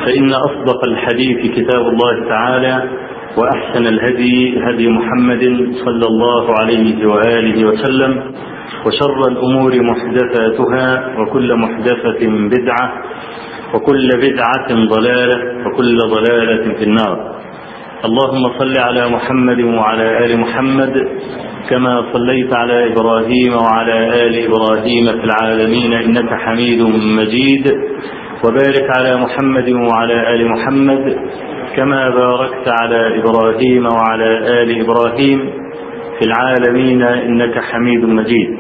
فإن أصدق الحديث كتاب الله تعالى وأحسن الهدي هدي محمد صلى الله عليه وآله وسلم وشر الأمور محدثاتها وكل محدثة بدعة وكل بدعة ضلالة وكل ضلالة في النار اللهم صل على محمد وعلى آل محمد كما صليت على إبراهيم وعلى آل إبراهيم في العالمين إنك حميد مجيد وبارك على محمد وعلى آل محمد كما باركت على إبراهيم وعلى آل إبراهيم في العالمين إنك حميد مجيد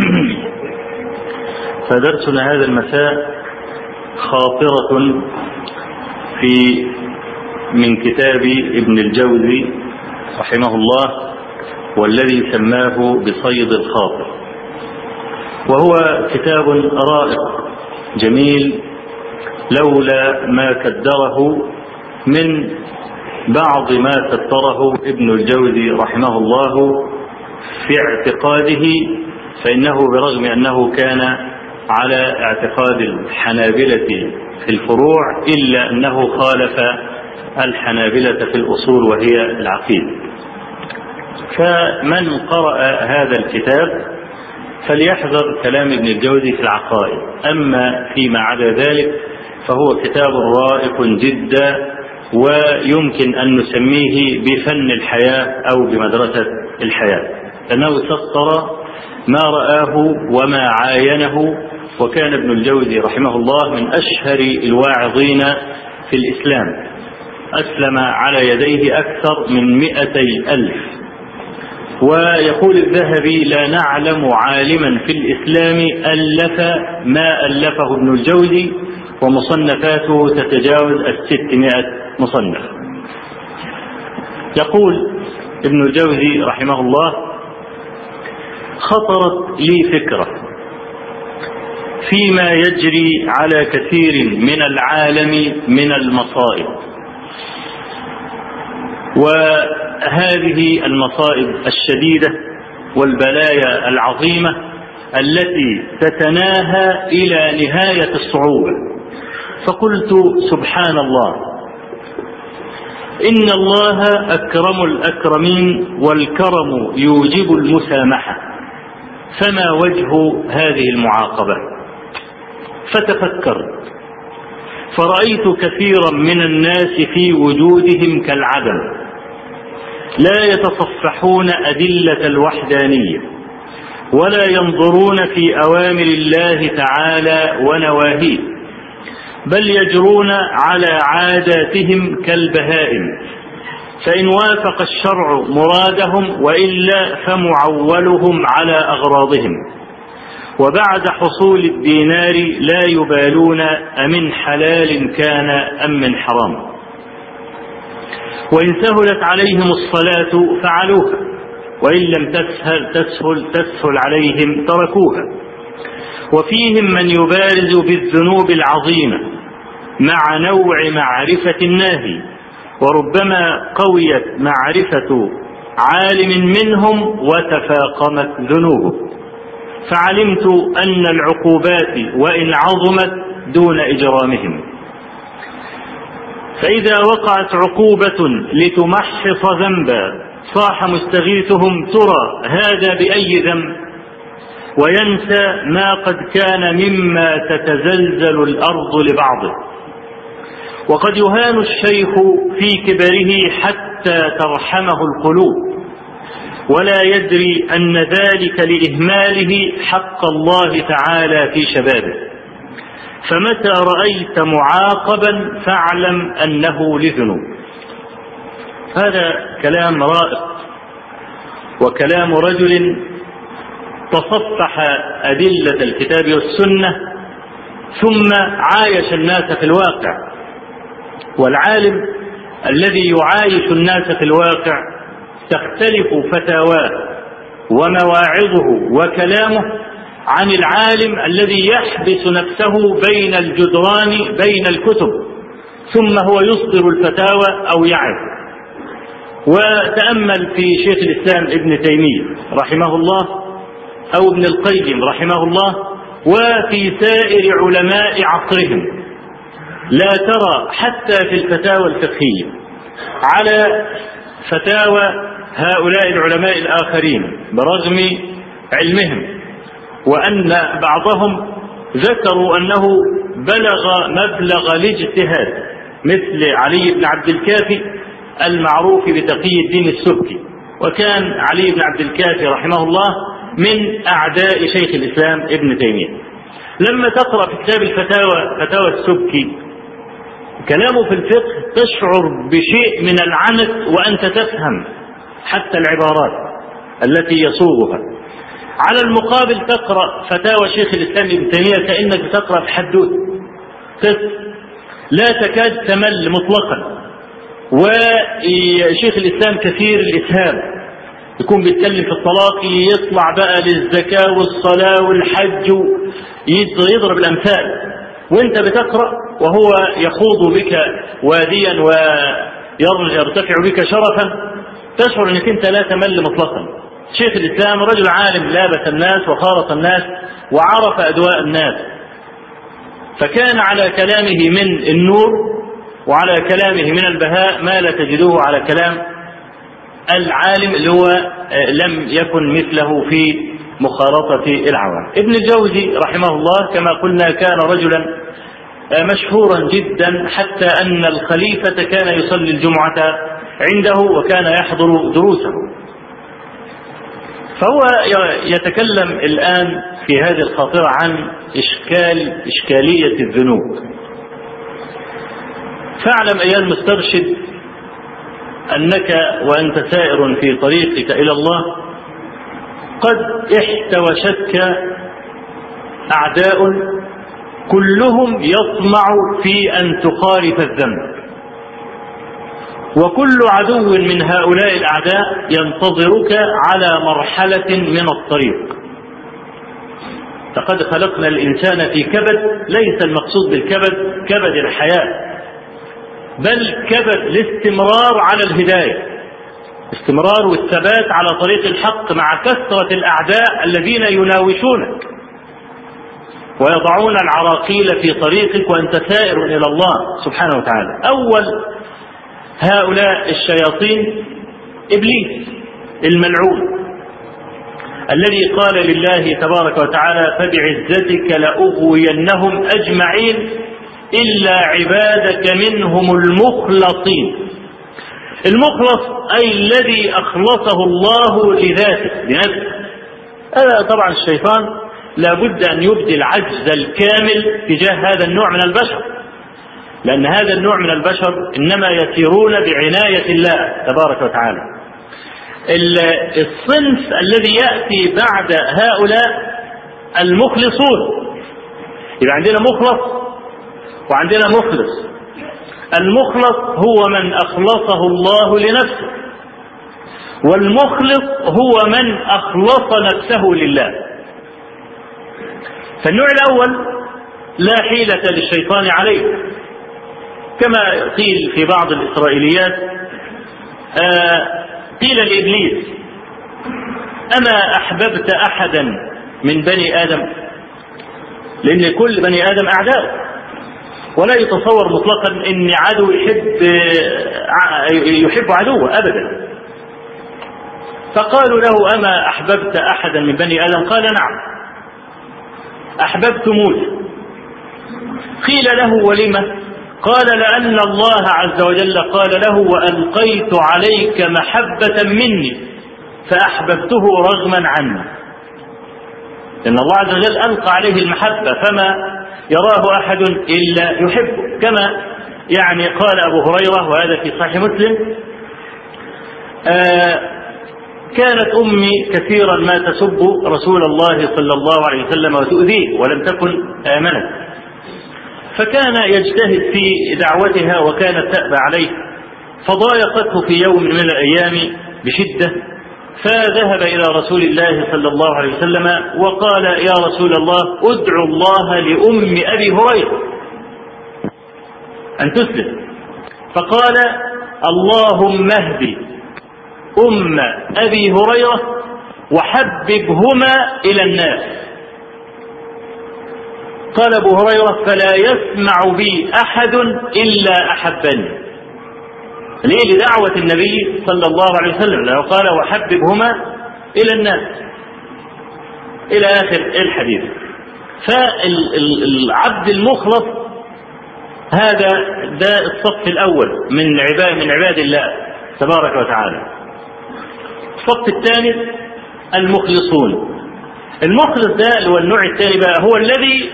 فدرسنا هذا المساء خاطرة في من كتاب ابن الجوزي رحمه الله والذي سماه بصيد الخاطر وهو كتاب رائق جميل لولا ما كدره من بعض ما كدره ابن الجوزي رحمه الله في اعتقاده فإنه برغم أنه كان على اعتقاد الحنابلة في الفروع إلا أنه خالف الحنابلة في الأصول وهي العقيدة فمن قرأ هذا الكتاب فليحذر كلام ابن الجوزي في العقائد أما فيما عدا ذلك فهو كتاب رائق جدا ويمكن أن نسميه بفن الحياة أو بمدرسة الحياة لأنه سطر ما رآه وما عاينه وكان ابن الجوزي رحمه الله من أشهر الواعظين في الإسلام أسلم على يديه أكثر من مئتي ألف ويقول الذهبي لا نعلم عالما في الإسلام ألف ما ألفه ابن الجوزي ومصنفاته تتجاوز الستمائة مصنف يقول ابن الجوزي رحمه الله خطرت لي فكرة فيما يجري على كثير من العالم من المصائب وهذه المصائب الشديدة والبلايا العظيمة التي تتناهى إلى نهاية الصعوبة فقلت سبحان الله إن الله أكرم الأكرمين والكرم يوجب المسامحة فما وجه هذه المعاقبة فتفكرت فرأيت كثيرا من الناس في وجودهم كالعدم لا يتصفحون أدلة الوحدانية ولا ينظرون في أوامر الله تعالى ونواهيه بل يجرون على عاداتهم كالبهائم فإن وافق الشرع مرادهم وإلا فمعولهم على أغراضهم وبعد حصول الدينار لا يبالون أمن حلال كان أم من حرام وإن سهلت عليهم الصلاة فعلوها وإن لم تسهل تسهل تسهل عليهم تركوها وفيهم من يبارز بالذنوب العظيمة مع نوع معرفة الناهي وربما قويت معرفة عالم منهم وتفاقمت ذنوبه فعلمت أن العقوبات وإن عظمت دون إجرامهم فإذا وقعت عقوبة لتمحص ذنبا صاح مستغيثهم ترى هذا بأي ذنب وينسى ما قد كان مما تتزلزل الأرض لبعضه وقد يهان الشيخ في كبره حتى ترحمه القلوب ولا يدري أن ذلك لإهماله حق الله تعالى في شبابه فمتى رأيت معاقبا فاعلم أنه لذنوب هذا كلام رائق وكلام رجل تصفح أدلة الكتاب والسنة ثم عايش الناس في الواقع والعالم الذي يعايش الناس في الواقع تختلف فتاواه ومواعظه وكلامه عن العالم الذي يحبس نفسه بين الجدران بين الكتب ثم هو يصدر الفتاوى او يعظ وتامل في شيخ الاسلام ابن تيميه رحمه الله او ابن القيم رحمه الله وفي سائر علماء عصرهم لا ترى حتى في الفتاوى الفقهية على فتاوى هؤلاء العلماء الآخرين برغم علمهم وأن بعضهم ذكروا أنه بلغ مبلغ الاجتهاد مثل علي بن عبد الكافي المعروف بتقي الدين السبكي وكان علي بن عبد الكافي رحمه الله من أعداء شيخ الإسلام ابن تيمية لما تقرأ في كتاب الفتاوى فتاوى السبكي كلامه في الفقه تشعر بشيء من العنت وأنت تفهم حتى العبارات التي يصوغها على المقابل تقرأ فتاوى شيخ الإسلام ابن تيمية كأنك بتقرأ في حدوث لا تكاد تمل مطلقا وشيخ الإسلام كثير الإسهاب يكون بيتكلم في الطلاق يطلع بقى للزكاة والصلاة والحج يضرب الأمثال وانت بتقرأ وهو يخوض بك واديا ويرتفع بك شرفا تشعر انك انت لا تمل مطلقا شيخ الاسلام رجل عالم لابس الناس وخالط الناس وعرف ادواء الناس فكان على كلامه من النور وعلى كلامه من البهاء ما لا تجدوه على كلام العالم اللي هو لم يكن مثله في مخالطة العوام ابن الجوزي رحمه الله كما قلنا كان رجلا مشهورا جدا حتى أن الخليفة كان يصلي الجمعة عنده وكان يحضر دروسه فهو يتكلم الآن في هذه الخاطرة عن إشكال إشكالية الذنوب فاعلم أيها المسترشد أنك وأنت سائر في طريقك إلى الله قد احتوشتك أعداء كلهم يطمع في أن تخالف الذنب وكل عدو من هؤلاء الأعداء ينتظرك على مرحلة من الطريق لقد خلقنا الإنسان في كبد ليس المقصود بالكبد كبد الحياة بل كبد الاستمرار على الهداية استمرار والثبات على طريق الحق مع كثرة الأعداء الذين يناوشونك ويضعون العراقيل في طريقك وأنت سائر إلى الله سبحانه وتعالى أول هؤلاء الشياطين إبليس الملعون الذي قال لله تبارك وتعالى فبعزتك لأغوينهم أجمعين إلا عبادك منهم المخلصين المخلص أي الذي أخلصه الله لذاته لنفسه هذا طبعا الشيطان لابد أن يبدي العجز الكامل تجاه هذا النوع من البشر لأن هذا النوع من البشر إنما يسيرون بعناية الله تبارك وتعالى الصنف الذي يأتي بعد هؤلاء المخلصون يبقى عندنا مخلص وعندنا مخلص المخلص هو من أخلصه الله لنفسه والمخلص هو من أخلص نفسه لله فالنوع الأول لا حيلة للشيطان عليه كما قيل في بعض الإسرائيليات آه قيل لإبليس أما أحببت أحدا من بني آدم لأن كل بني آدم أعداء ولا يتصور مطلقا ان عدو يحب يحب عدوه ابدا فقالوا له اما احببت احدا من بني ادم قال نعم احببت موسى قيل له ولم قال لان الله عز وجل قال له والقيت عليك محبه مني فاحببته رغما عني ان الله عز وجل القى عليه المحبه فما يراه أحد إلا يحبه كما يعني قال أبو هريرة وهذا في صحيح مسلم آه كانت أمي كثيرا ما تسب رسول الله صلى الله عليه وسلم وتؤذيه ولم تكن آمنت فكان يجتهد في دعوتها وكانت تأبى عليه فضايقته في يوم من الأيام بشدة فذهب إلى رسول الله صلى الله عليه وسلم وقال يا رسول الله ادعو الله لأم أبي هريرة أن تسلم فقال اللهم اهد أم أبي هريرة وحببهما إلى الناس قال أبو هريرة فلا يسمع بي أحد إلا أحبني ليه لدعوة النبي صلى الله عليه وسلم لأنه قال وحببهما إلى الناس إلى آخر الحديث فالعبد المخلص هذا ده الصف الأول من عباد من عباد الله تبارك وتعالى الصف الثاني المخلصون المخلص ده اللي هو النوع الثاني بقى هو الذي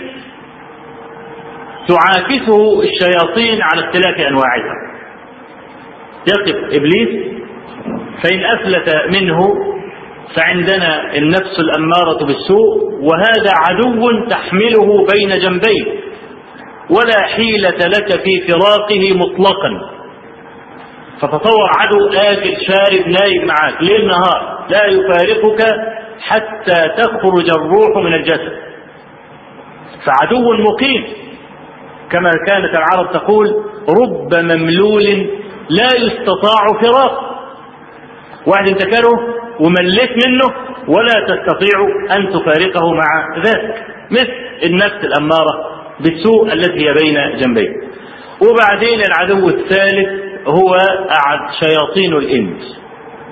تعاكسه الشياطين على اختلاف انواعها يقف ابليس فان افلت منه فعندنا النفس الاماره بالسوء وهذا عدو تحمله بين جنبيك ولا حيله لك في فراقه مطلقا فتصور عدو آكل شارب نايم معاك ليل نهار لا يفارقك حتى تخرج الروح من الجسد فعدو مقيم كما كانت العرب تقول رب مملول لا يستطاع فراق واحد انت كاره ومليت منه ولا تستطيع ان تفارقه مع ذلك مثل النفس الاماره بالسوء التي هي بين جنبيك وبعدين العدو الثالث هو شياطين الانس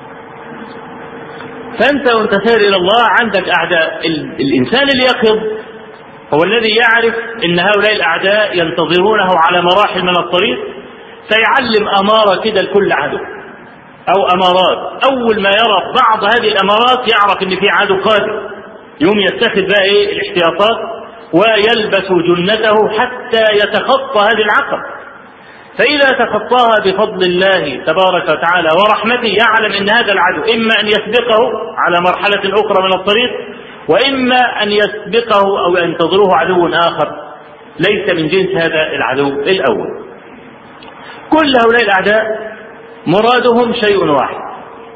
فانت وانت سائر الى الله عندك اعداء الانسان اليقظ هو الذي يعرف ان هؤلاء الاعداء ينتظرونه على مراحل من الطريق فيعلم اماره كده لكل عدو او امارات اول ما يرى بعض هذه الامارات يعرف ان في عدو قادم يوم يتخذ بقى ايه الاحتياطات ويلبس جنته حتى يتخطى هذه العقبه فإذا تخطاها بفضل الله تبارك وتعالى ورحمته يعلم أن هذا العدو إما أن يسبقه على مرحلة أخرى من الطريق وإما أن يسبقه أو ينتظره عدو آخر ليس من جنس هذا العدو الأول كل هؤلاء الأعداء مرادهم شيء واحد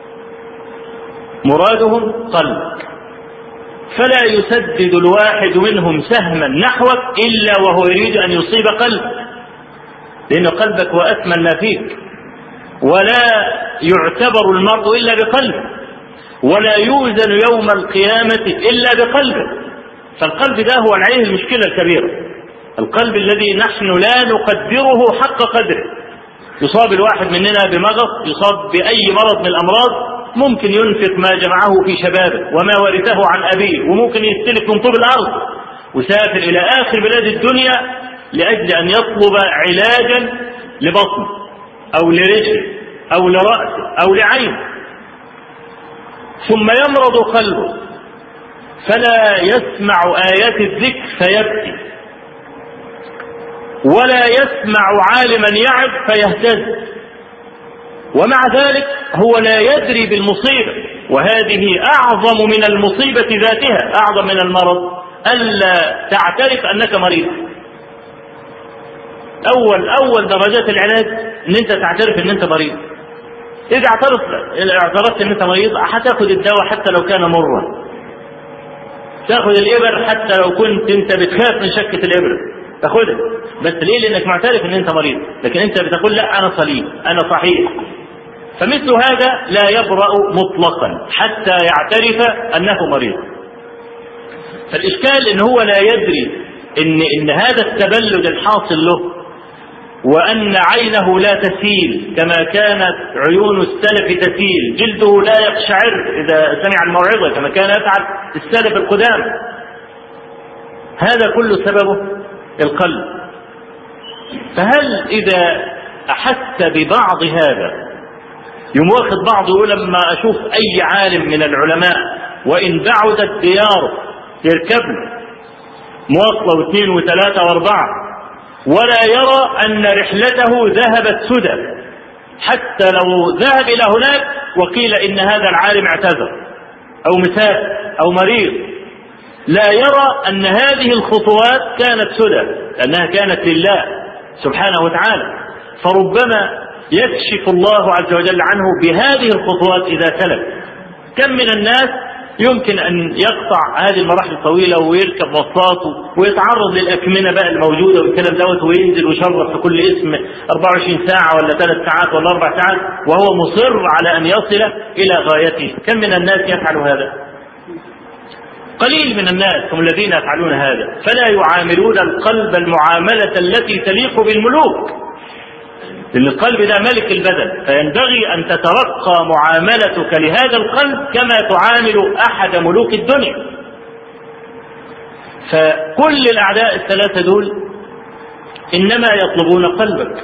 مرادهم قلب فلا يسدد الواحد منهم سهما نحوك إلا وهو يريد أن يصيب قلبك لأن قلبك هو أثمن ما فيك ولا يعتبر المرء إلا بقلبه ولا يوزن يوم القيامة إلا بقلبه فالقلب ده هو عليه المشكلة الكبيرة القلب الذي نحن لا نقدره حق قدره يصاب الواحد مننا بمغص يصاب بأي مرض من الأمراض ممكن ينفق ما جمعه في شبابه وما ورثه عن أبيه وممكن يستلف من طوب الأرض وسافر إلى آخر بلاد الدنيا لأجل أن يطلب علاجا لبطنه أو لرجله أو لرأسه أو لعينه ثم يمرض قلبه فلا يسمع آيات الذكر فيبكي ولا يسمع عالما يعظ فيهتز ومع ذلك هو لا يدري بالمصيبة وهذه أعظم من المصيبة ذاتها أعظم من المرض ألا تعترف أنك مريض اول اول درجات العلاج ان انت تعترف ان انت مريض اذا اعترف اعترفت ان انت مريض هتاخد الدواء حتى لو كان مرا تاخد الابر حتى لو كنت انت بتخاف من شكه الابره تاخدها بس ليه لانك معترف ان انت مريض لكن انت بتقول لا انا سليم انا صحيح فمثل هذا لا يبرا مطلقا حتى يعترف انه مريض فالاشكال ان هو لا يدري ان ان هذا التبلد الحاصل له وأن عينه لا تسيل كما كانت عيون السلف تسيل جلده لا يقشعر إذا سمع الموعظة كما كان يفعل السلف القدام هذا كل سببه القلب فهل إذا أحس ببعض هذا يوم واخد بعض يقول لما أشوف أي عالم من العلماء وإن بعدت دياره يركب مواصلة واثنين وثلاثة وأربعة ولا يرى أن رحلته ذهبت سدى حتى لو ذهب إلى هناك وقيل إن هذا العالم اعتذر أو مثال أو مريض لا يرى أن هذه الخطوات كانت سدى لأنها كانت لله سبحانه وتعالى فربما يكشف الله عز وجل عنه بهذه الخطوات إذا سلك كم من الناس يمكن ان يقطع هذه المراحل الطويله ويركب مواصلات ويتعرض للاكمنه بقى الموجوده والكلام دوت وينزل ويشرف في كل اسم 24 ساعه ولا ثلاث ساعات ولا اربع ساعات وهو مصر على ان يصل الى غايته، كم من الناس يفعل هذا؟ قليل من الناس هم الذين يفعلون هذا فلا يعاملون القلب المعاملة التي تليق بالملوك لأن القلب ده ملك البدن فينبغي أن تترقى معاملتك لهذا القلب كما تعامل أحد ملوك الدنيا فكل الأعداء الثلاثة دول إنما يطلبون قلبك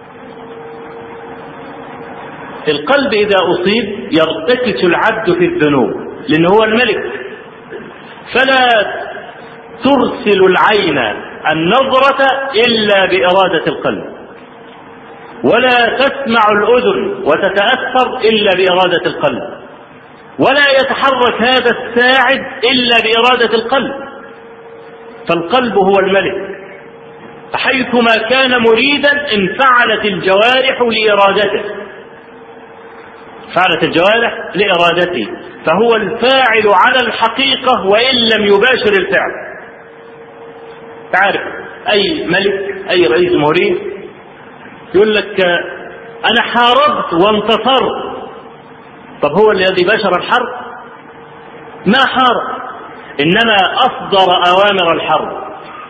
القلب إذا أصيب يرتكس العبد في الذنوب لأنه هو الملك فلا ترسل العين النظرة إلا بإرادة القلب ولا تسمع الأذن وتتأثر إلا بإرادة القلب ولا يتحرك هذا الساعد إلا بإرادة القلب فالقلب هو الملك حيثما كان مريدا انفعلت الجوارح لإرادته فعلت الجوارح لإرادته فهو الفاعل على الحقيقة وإن لم يباشر الفعل تعرف أي ملك أي رئيس جمهورية يقول لك أنا حاربت وانتصرت طب هو الذي باشر الحرب ما حارب إنما أصدر أوامر الحرب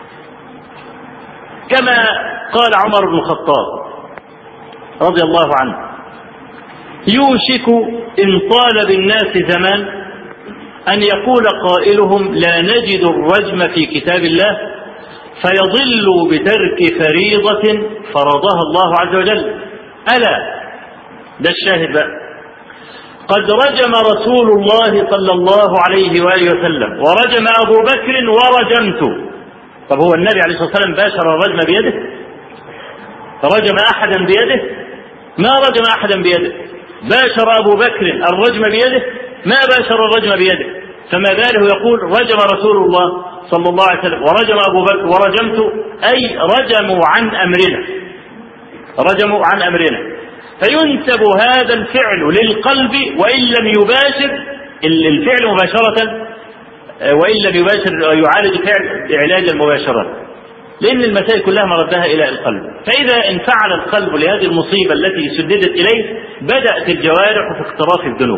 كما قال عمر بن الخطاب رضي الله عنه يوشك إن طال بالناس زمان أن يقول قائلهم لا نجد الرجم في كتاب الله فيضل بترك فريضة فرضها الله عز وجل ألا ده الشاهد بقى قد رجم رسول الله صلى الله عليه وآله وسلم ورجم أبو بكر ورجمت طب هو النبي عليه الصلاة والسلام باشر الرجم بيده رجم أحدا بيده ما رجم أحدا بيده باشر أبو بكر الرجم بيده ما باشر الرجم بيده فما باله يقول رجم رسول الله صلى الله عليه وسلم ورجم أبو بكر ورجمت أي رجموا عن أمرنا رجموا عن أمرنا فينسب هذا الفعل للقلب وإن لم يباشر الفعل مباشرة وإن لم يباشر يعالج فعل علاج المباشرة لأن المسائل كلها مردها إلى القلب فإذا انفعل القلب لهذه المصيبة التي سددت إليه بدأت الجوارح في اقتراف الذنوب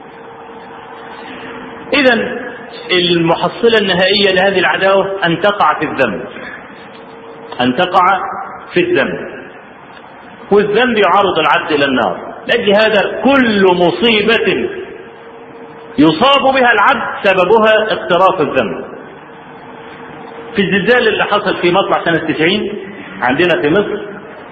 إذا المحصلة النهائية لهذه العداوة أن تقع في الذنب أن تقع في الذنب والذنب يعرض العبد إلى النار لأجل هذا كل مصيبة يصاب بها العبد سببها اقتراف الذنب في الزلزال اللي حصل في مطلع سنة 90 عندنا في مصر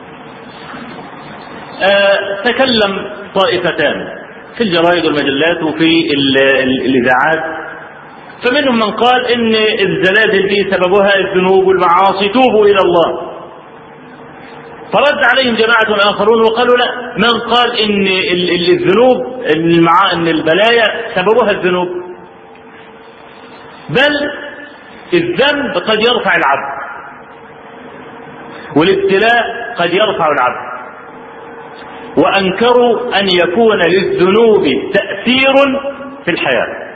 آه تكلم طائفتان في الجرائد والمجلات وفي الإذاعات فمنهم من قال إن الزلازل دي سببها الذنوب والمعاصي توبوا إلى الله فرد عليهم جماعة آخرون وقالوا لا من قال إن الذنوب إن البلايا سببها الذنوب بل الذنب قد يرفع العبد والابتلاء قد يرفع العبد وانكروا ان يكون للذنوب تاثير في الحياه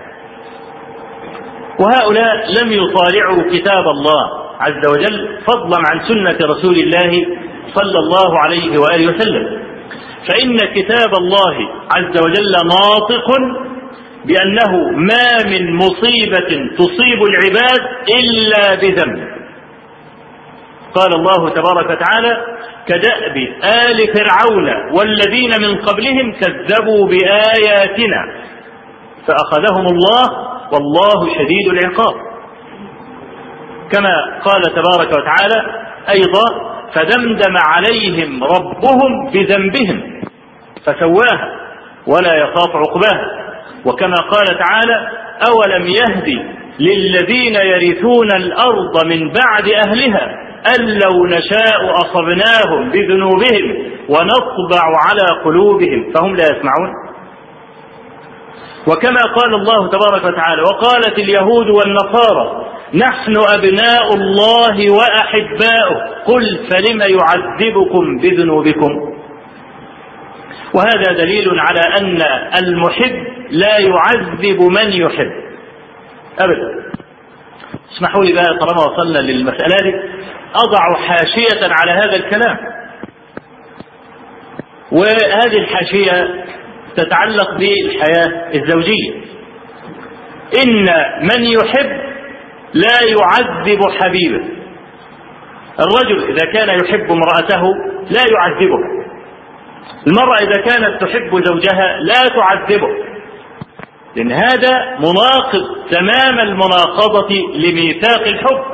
وهؤلاء لم يطالعوا كتاب الله عز وجل فضلا عن سنه رسول الله صلى الله عليه واله وسلم فان كتاب الله عز وجل ناطق بأنه ما من مصيبة تصيب العباد إلا بذنب قال الله تبارك وتعالى كدأب آل فرعون والذين من قبلهم كذبوا بآياتنا فأخذهم الله والله شديد العقاب كما قال تبارك وتعالى أيضا فدمدم عليهم ربهم بذنبهم فسواها ولا يخاف عقباها وكما قال تعالى أولم يهدي للذين يرثون الأرض من بعد أهلها أن لو نشاء أصبناهم بذنوبهم ونطبع على قلوبهم فهم لا يسمعون وكما قال الله تبارك وتعالى وقالت اليهود والنصارى نحن أبناء الله وأحباؤه قل فلم يعذبكم بذنوبكم وهذا دليل على أن المحب لا يعذب من يحب أبدا اسمحوا لي بقى طالما وصلنا للمسألة دي أضع حاشية على هذا الكلام وهذه الحاشية تتعلق بالحياة الزوجية إن من يحب لا يعذب حبيبه الرجل إذا كان يحب امرأته لا يعذبها المرأة إذا كانت تحب زوجها لا تعذبه لأن هذا مناقض تمام المناقضة لميثاق الحب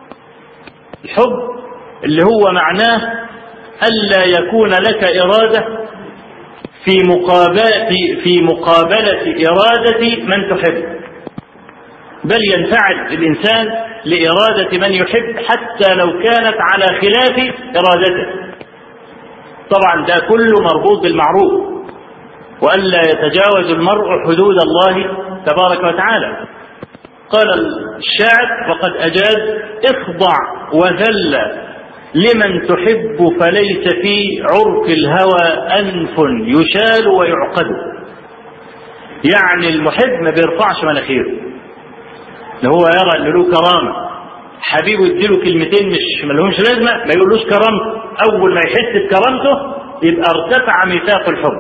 الحب اللي هو معناه ألا يكون لك إرادة في مقابلة في مقابلة إرادة من تحب بل ينفعل الإنسان لإرادة من يحب حتى لو كانت على خلاف إرادته طبعا ده كله مربوط بالمعروف وألا يتجاوز المرء حدود الله تبارك وتعالى قال الشاعر وقد أجاز اخضع وذل لمن تحب فليس في عرق الهوى أنف يشال ويعقد يعني المحب ما بيرفعش مناخيره اللي هو يرى ان له كرامه حبيبه يديله كلمتين مش ملهمش لازمه ما يقولوش كرامته اول ما يحس بكرامته يبقى ارتفع ميثاق الحب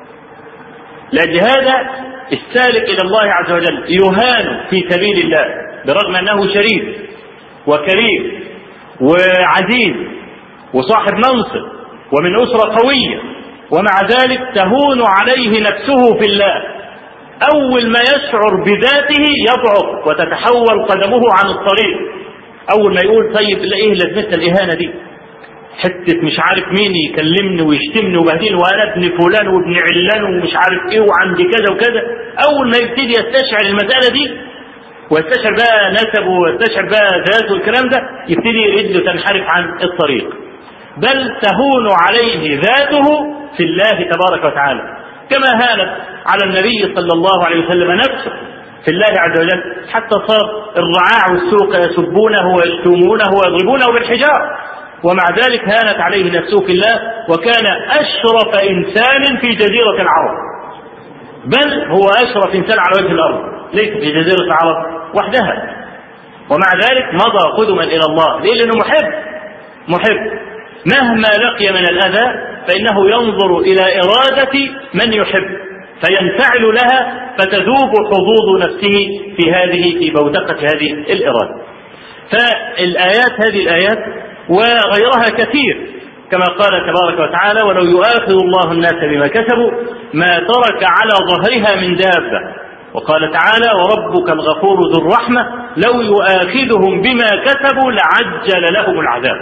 لاجل هذا السالك الى الله عز وجل يهان في سبيل الله برغم انه شريف وكريم وعزيز وصاحب منصب ومن اسره قويه ومع ذلك تهون عليه نفسه في الله أول ما يشعر بذاته يضعف وتتحول قدمه عن الطريق أول ما يقول طيب إيه لازمتها الإهانة دي حتة مش عارف مين يكلمني ويشتمني وبهدين وأنا ابن فلان وابن علان ومش عارف إيه وعندي كذا وكذا أول ما يبتدي يستشعر المسألة دي ويستشعر بقى نسبه ويستشعر بقى ذاته والكلام ده يبتدي رجله تنحرف عن الطريق بل تهون عليه ذاته في الله تبارك وتعالى كما هانت على النبي صلى الله عليه وسلم نفسه في الله عز وجل حتى صار الرعاع والسوق يسبونه ويشتمونه ويضربونه بالحجار ومع ذلك هانت عليه نفسه في الله وكان أشرف إنسان في جزيرة العرب بل هو أشرف إنسان على وجه الأرض ليس في جزيرة العرب وحدها ومع ذلك مضى قدما إلى الله ليه لأنه محب محب مهما لقي من الأذى فإنه ينظر إلى إرادة من يحب فينفعل لها فتذوب حظوظ نفسه في هذه في بوتقة هذه الإرادة فالآيات هذه الآيات وغيرها كثير كما قال تبارك وتعالى ولو يؤاخذ الله الناس بما كسبوا ما ترك على ظهرها من دابة وقال تعالى وربك الغفور ذو الرحمة لو يؤاخذهم بما كسبوا لعجل لهم العذاب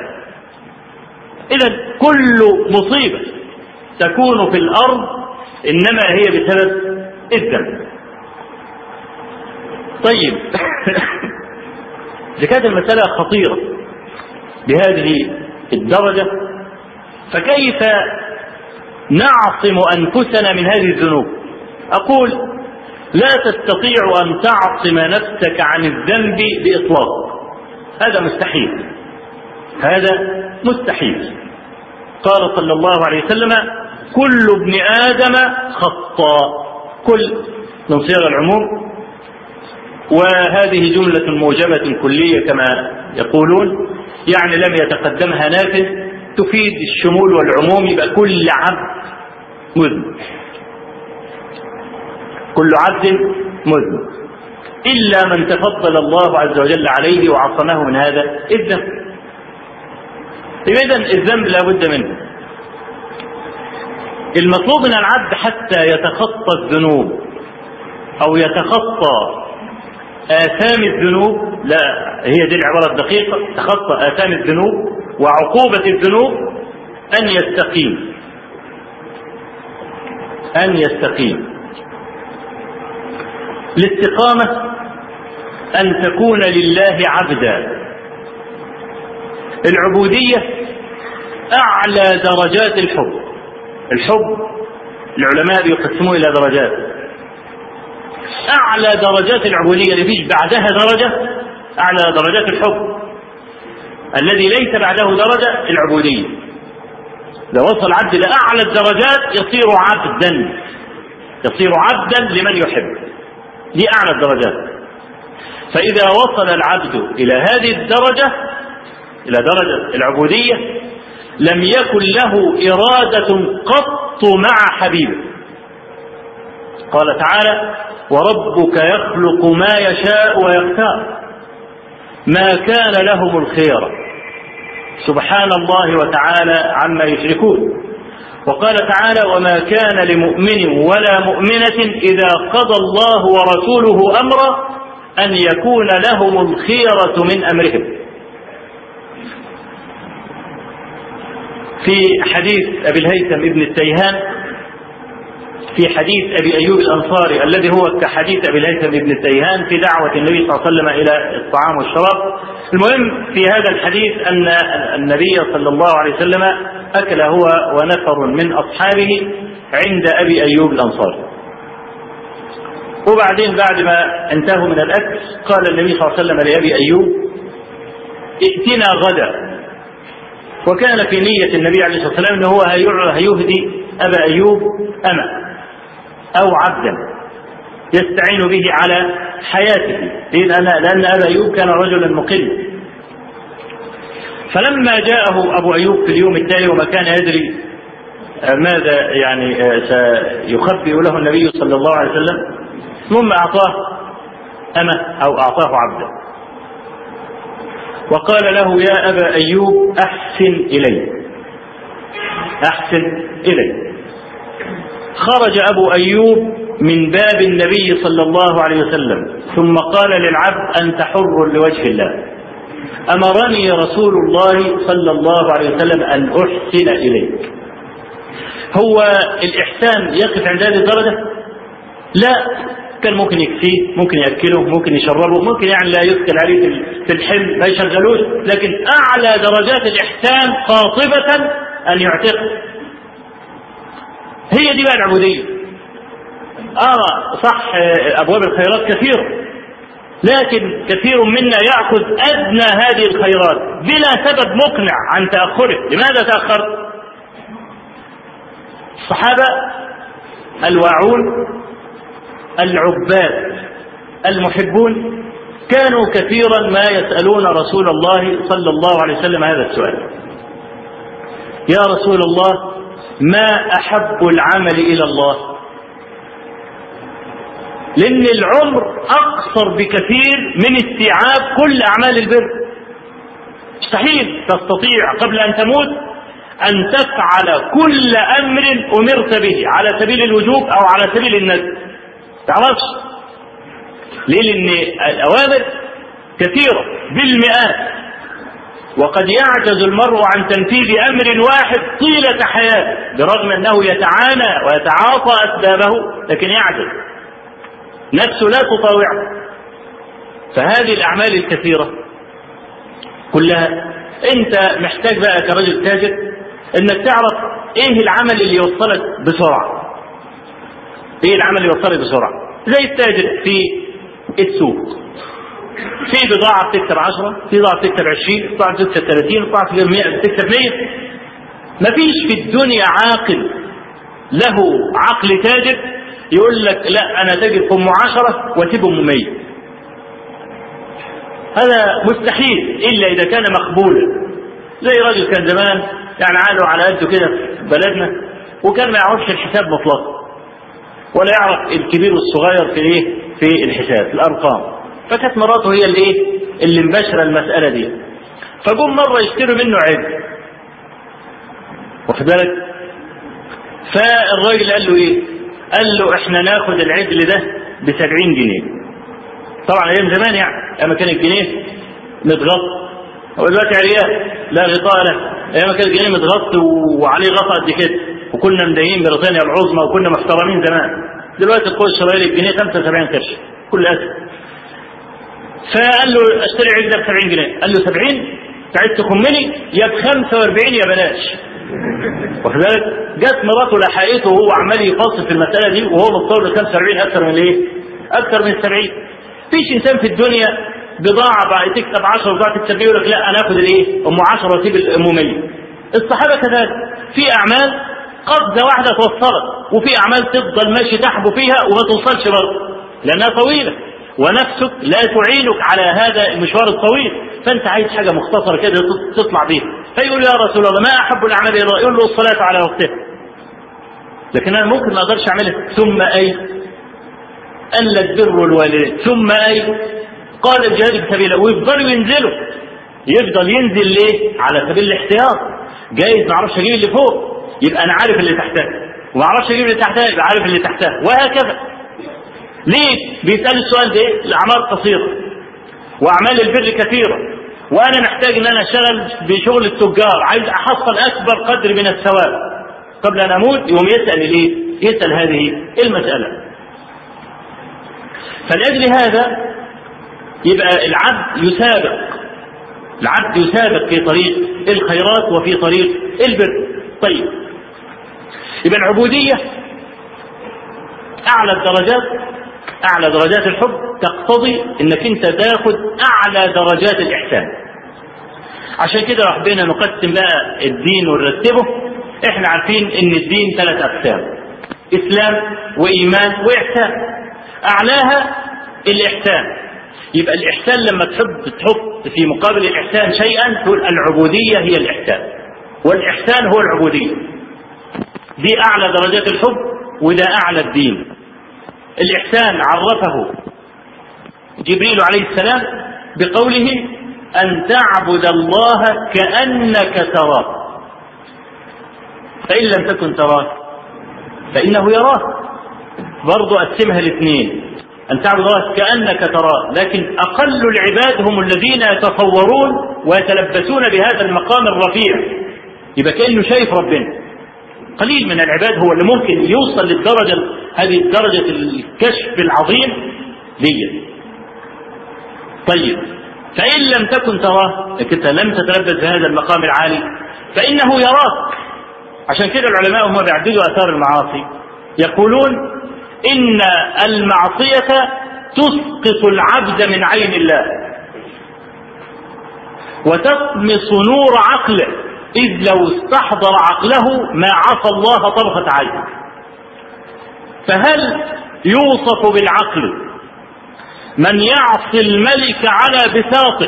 إذا كل مصيبة تكون في الأرض إنما هي بسبب الذنب طيب إذا كانت المسألة خطيرة بهذه الدرجة فكيف نعصم أنفسنا من هذه الذنوب أقول لا تستطيع أن تعصم نفسك عن الذنب بإطلاق هذا مستحيل هذا مستحيل قال صلى الله عليه وسلم كل ابن آدم خطاء كل من صيغ العموم وهذه جملة موجبة كلية كما يقولون يعني لم يتقدمها نافذ تفيد الشمول والعموم يبقى كل عبد مذنب كل عبد مذنب إلا من تفضل الله عز وجل عليه وعصمه من هذا الذنب إذا الذنب لا بد منه المطلوب من العبد حتى يتخطى الذنوب أو يتخطى آثام الذنوب لا هي دي العبارة الدقيقة تخطى آثام الذنوب وعقوبة الذنوب أن يستقيم أن يستقيم الاستقامة أن تكون لله عبدا العبودية أعلى درجات الحب الحب العلماء بيقسموه إلى درجات أعلى درجات العبودية اللي فيش بعدها درجة أعلى درجات الحب الذي ليس بعده درجة العبودية إذا وصل العبد لأعلى الدرجات يصير عبدا يصير عبدا لمن يحب دي أعلى الدرجات فإذا وصل العبد إلى هذه الدرجة إلى درجة العبودية لم يكن له إرادة قط مع حبيبه قال تعالى وربك يخلق ما يشاء ويختار ما كان لهم الخيرة سبحان الله وتعالى عما يشركون وقال تعالى وما كان لمؤمن ولا مؤمنة إذا قضى الله ورسوله أمرا أن يكون لهم الخيرة من أمرهم في حديث أبي الهيثم ابن التيهان في حديث أبي أيوب الأنصاري الذي هو كحديث أبي الهيثم ابن التيهان في دعوة النبي صلى الله عليه وسلم إلى الطعام والشراب المهم في هذا الحديث أن النبي صلى الله عليه وسلم أكل هو ونفر من أصحابه عند أبي أيوب الأنصاري وبعدين بعد ما انتهوا من الأكل قال النبي صلى الله عليه وسلم لأبي أيوب ائتنا غدا وكان في نية النبي عليه الصلاة والسلام أنه هو هيهدي أبا أيوب أما أو عبدا يستعين به على حياته لأن لأن أبا أيوب كان رجلا مقل فلما جاءه أبو أيوب في اليوم التالي وما كان يدري ماذا يعني سيخبئ له النبي صلى الله عليه وسلم ثم أعطاه أما أو أعطاه عبدا وقال له يا أبا أيوب أحسن إلي أحسن إلي خرج أبو أيوب من باب النبي صلى الله عليه وسلم ثم قال للعبد أنت حر لوجه الله أمرني رسول الله صلى الله عليه وسلم أن أحسن إليك هو الإحسان يقف عند هذه الدرجة لا كان ممكن يكفيه ممكن يأكله ممكن يشربه ممكن يعني لا يثقل عليه في الحلم ما يشغلوش لكن أعلى درجات الإحسان قاطبة أن يعتقه هي دي بقى العبودية آه صح أبواب الخيرات كثيرة لكن كثير منا يأخذ أدنى هذه الخيرات بلا سبب مقنع عن تأخره لماذا تأخرت الصحابة الواعون العباد المحبون كانوا كثيرا ما يسألون رسول الله صلى الله عليه وسلم هذا السؤال يا رسول الله ما أحب العمل إلى الله لأن العمر أقصر بكثير من استيعاب كل أعمال البر مستحيل تستطيع قبل أن تموت أن تفعل كل أمر أمرت به على سبيل الوجوب أو على سبيل الندب تعرفش ليه لأن الأوامر كثيرة بالمئات وقد يعجز المرء عن تنفيذ أمر واحد طيلة حياته برغم أنه يتعانى ويتعاطى أسبابه لكن يعجز نفسه لا تطاوعه فهذه الأعمال الكثيرة كلها أنت محتاج بقى كرجل تاجر أنك تعرف إيه العمل اللي يوصلك بسرعة إيه العمل اللي يوصلك بسرعة زي التاجر في السوق في بضاعة بتكسب 10 في بضاعة بتكسب 20 بضاعة بتكسب 30 بضاعة بتكسب 100 مفيش في الدنيا عاقل له عقل تاجر يقول لك لا انا تاجر في ام 10 واسيب ام 100 هذا مستحيل الا اذا كان مقبولا زي راجل كان زمان يعني عاله على قده كده في بلدنا وكان ما يعرفش الحساب مطلقا ولا يعرف الكبير والصغير في ايه في الحساب في الارقام فكانت مراته هي اللي ايه اللي مباشره المساله دي فجم مره يشتروا منه عيب واخد بالك فالراجل قال له ايه قال له احنا ناخد العجل ده ب 70 جنيه طبعا ايام زمان يعني اما كان الجنيه متغطى هو دلوقتي عريان لا غطاء له ايام كان الجنيه متغطي وعليه غطاء قد كده وكنا مدين بريطانيا العظمى وكنا محترمين زمان دلوقتي القوة الشرائية الجنيه 75 قرش كل اسف فقال له اشتري عجل ب 70 جنيه قال له 70 عايز تخمني يا ب 45 يا بلاش واخد بالك جت مراته لحقته وهو عمال يفصل في المساله دي وهو متصور ل 45 اكثر من ايه؟ اكثر من 70 فيش انسان في الدنيا بضاعه بقى تكسب 10 وبضاعه تكسب يقول لك لا انا اخد الايه؟ ام 10 واسيب الام 100 الصحابه كذلك في اعمال قبضه واحده توصلك وفي اعمال تفضل ماشي تحبو فيها وما توصلش برضه لانها طويله ونفسك لا تعينك على هذا المشوار الطويل فانت عايز حاجه مختصره كده تطلع بيها فيقول يا رسول الله ما احب الاعمال الى الله يقول له الصلاه على وقتها لكن انا ممكن ما اقدرش اعملها ثم اي ألا تبروا الوالدين ثم أي قال الجهاد في سبيل الله ويفضلوا ينزلوا يفضل ينزل ليه؟ على سبيل الاحتياط جايز ما اعرفش اجيب اللي فوق يبقى انا عارف اللي تحتها وما اعرفش اجيب اللي تحتها يبقى عارف اللي تحتها وهكذا ليه؟ بيسأل السؤال ده الأعمار قصيرة وأعمال البر كثيرة وأنا محتاج إن أنا أشتغل بشغل التجار عايز أحصل أكبر قدر من الثواب قبل أن أموت يقوم يسأل الإيه؟ يسأل هذه المسألة فلأجل هذا يبقى العبد يسابق العبد يسابق في طريق الخيرات وفي طريق البر طيب يبقى العبودية أعلى الدرجات أعلى درجات الحب تقتضي إنك أنت تاخد أعلى درجات الإحسان عشان كده حبينا نقسم بقى الدين ونرتبه احنا عارفين ان الدين ثلاث اقسام اسلام وايمان واحسان اعلاها الاحسان يبقى الاحسان لما تحب تحط في مقابل الاحسان شيئا تقول العبوديه هي الاحسان والاحسان هو العبوديه دي اعلى درجات الحب وده اعلى الدين الإحسان عرفه جبريل عليه السلام بقوله أن تعبد الله كأنك تراه فإن لم تكن تراه فإنه يراك برضو قسمها الاثنين أن تعبد الله كأنك تراه لكن أقل العباد هم الذين يتصورون ويتلبسون بهذا المقام الرفيع يبقى كأنه شايف ربنا قليل من العباد هو اللي ممكن يوصل للدرجة هذه درجة الكشف العظيم دي طيب فإن لم تكن تراه انت لم تتلبس بهذا المقام العالي فإنه يراك عشان كده العلماء هم بيعددوا آثار المعاصي يقولون إن المعصية تسقط العبد من عين الله وتطمس نور عقله إذ لو استحضر عقله ما عصى الله طرفة عين فهل يوصف بالعقل من يعصي الملك على بساطه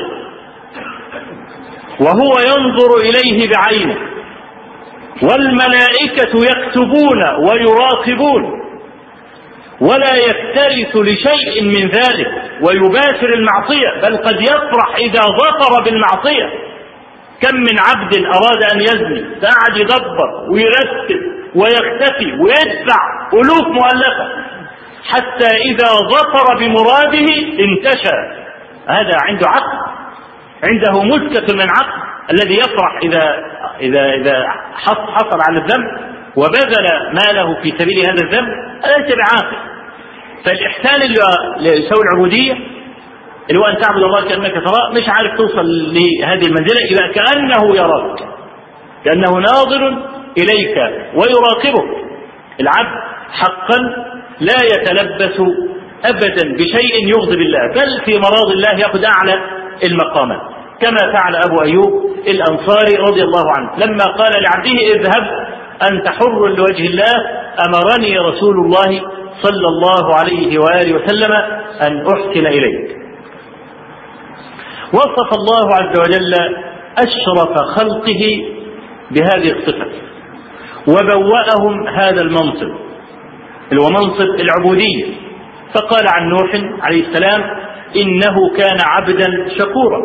وهو ينظر إليه بعينه والملائكة يكتبون ويراقبون ولا يفترس لشيء من ذلك ويباشر المعصية بل قد يفرح إذا ظفر بالمعصية كم من عبد أراد أن يزني قاعد يدبر ويرتب ويختفي ويدفع ألوف مؤلفة حتى إذا ظفر بمراده انتشى هذا عنده عقل عنده مسكة من عقل الذي يفرح إذا إذا إذا حصل على الذنب وبذل ماله في سبيل هذا الذنب هذا ليس بعاقل فالإحسان اللي يسوي العبودية اللي هو أن تعبد الله كأنك تراه مش عارف توصل لهذه المنزلة يبقى كأنه يراك كأنه ناظر إليك ويراقبك العبد حقا لا يتلبس أبدا بشيء يغضب الله بل في مراض الله يأخذ أعلى المقامات كما فعل أبو أيوب الأنصاري رضي الله عنه لما قال لعبده اذهب أنت حر لوجه الله أمرني رسول الله صلى الله عليه وآله وسلم أن أحسن إليك وصف الله عز وجل أشرف خلقه بهذه الصفة وبوأهم هذا المنصب اللي هو منصب العبودية فقال عن نوح عليه السلام إنه كان عبدا شكورا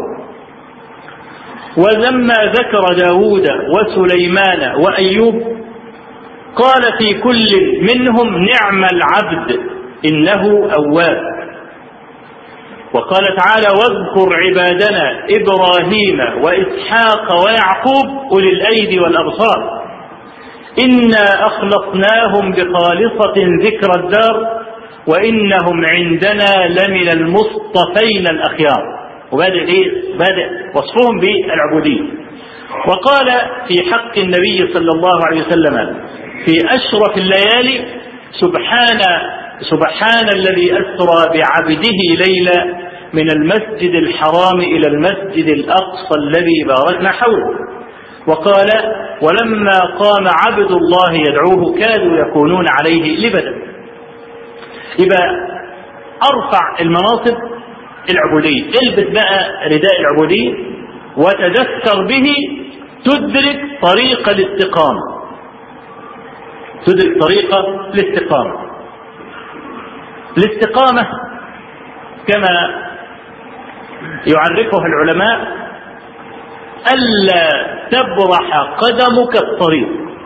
ولما ذكر داود وسليمان وأيوب قال في كل منهم نعم العبد إنه أواب وقال تعالى واذكر عبادنا إبراهيم وإسحاق ويعقوب أولي الأيدي والأبصار إنا أخلصناهم بخالصة ذكر الدار وإنهم عندنا لمن المصطفين الأخيار وبادئ إيه؟ بادئ وصفهم بالعبودية وقال في حق النبي صلى الله عليه وسلم في أشرف الليالي سبحان سبحان الذي أسرى بعبده ليلا من المسجد الحرام إلى المسجد الأقصى الذي باركنا حوله وقال ولما قام عبد الله يدعوه كادوا يكونون عليه لبدا يبقى أرفع المناصب العبودية البس بقى رداء العبودية وتذكر به تدرك طريق الاستقامة تدرك طريق الاستقامة الاستقامة كما يعرفها العلماء ألا تبرح قدمك الطريق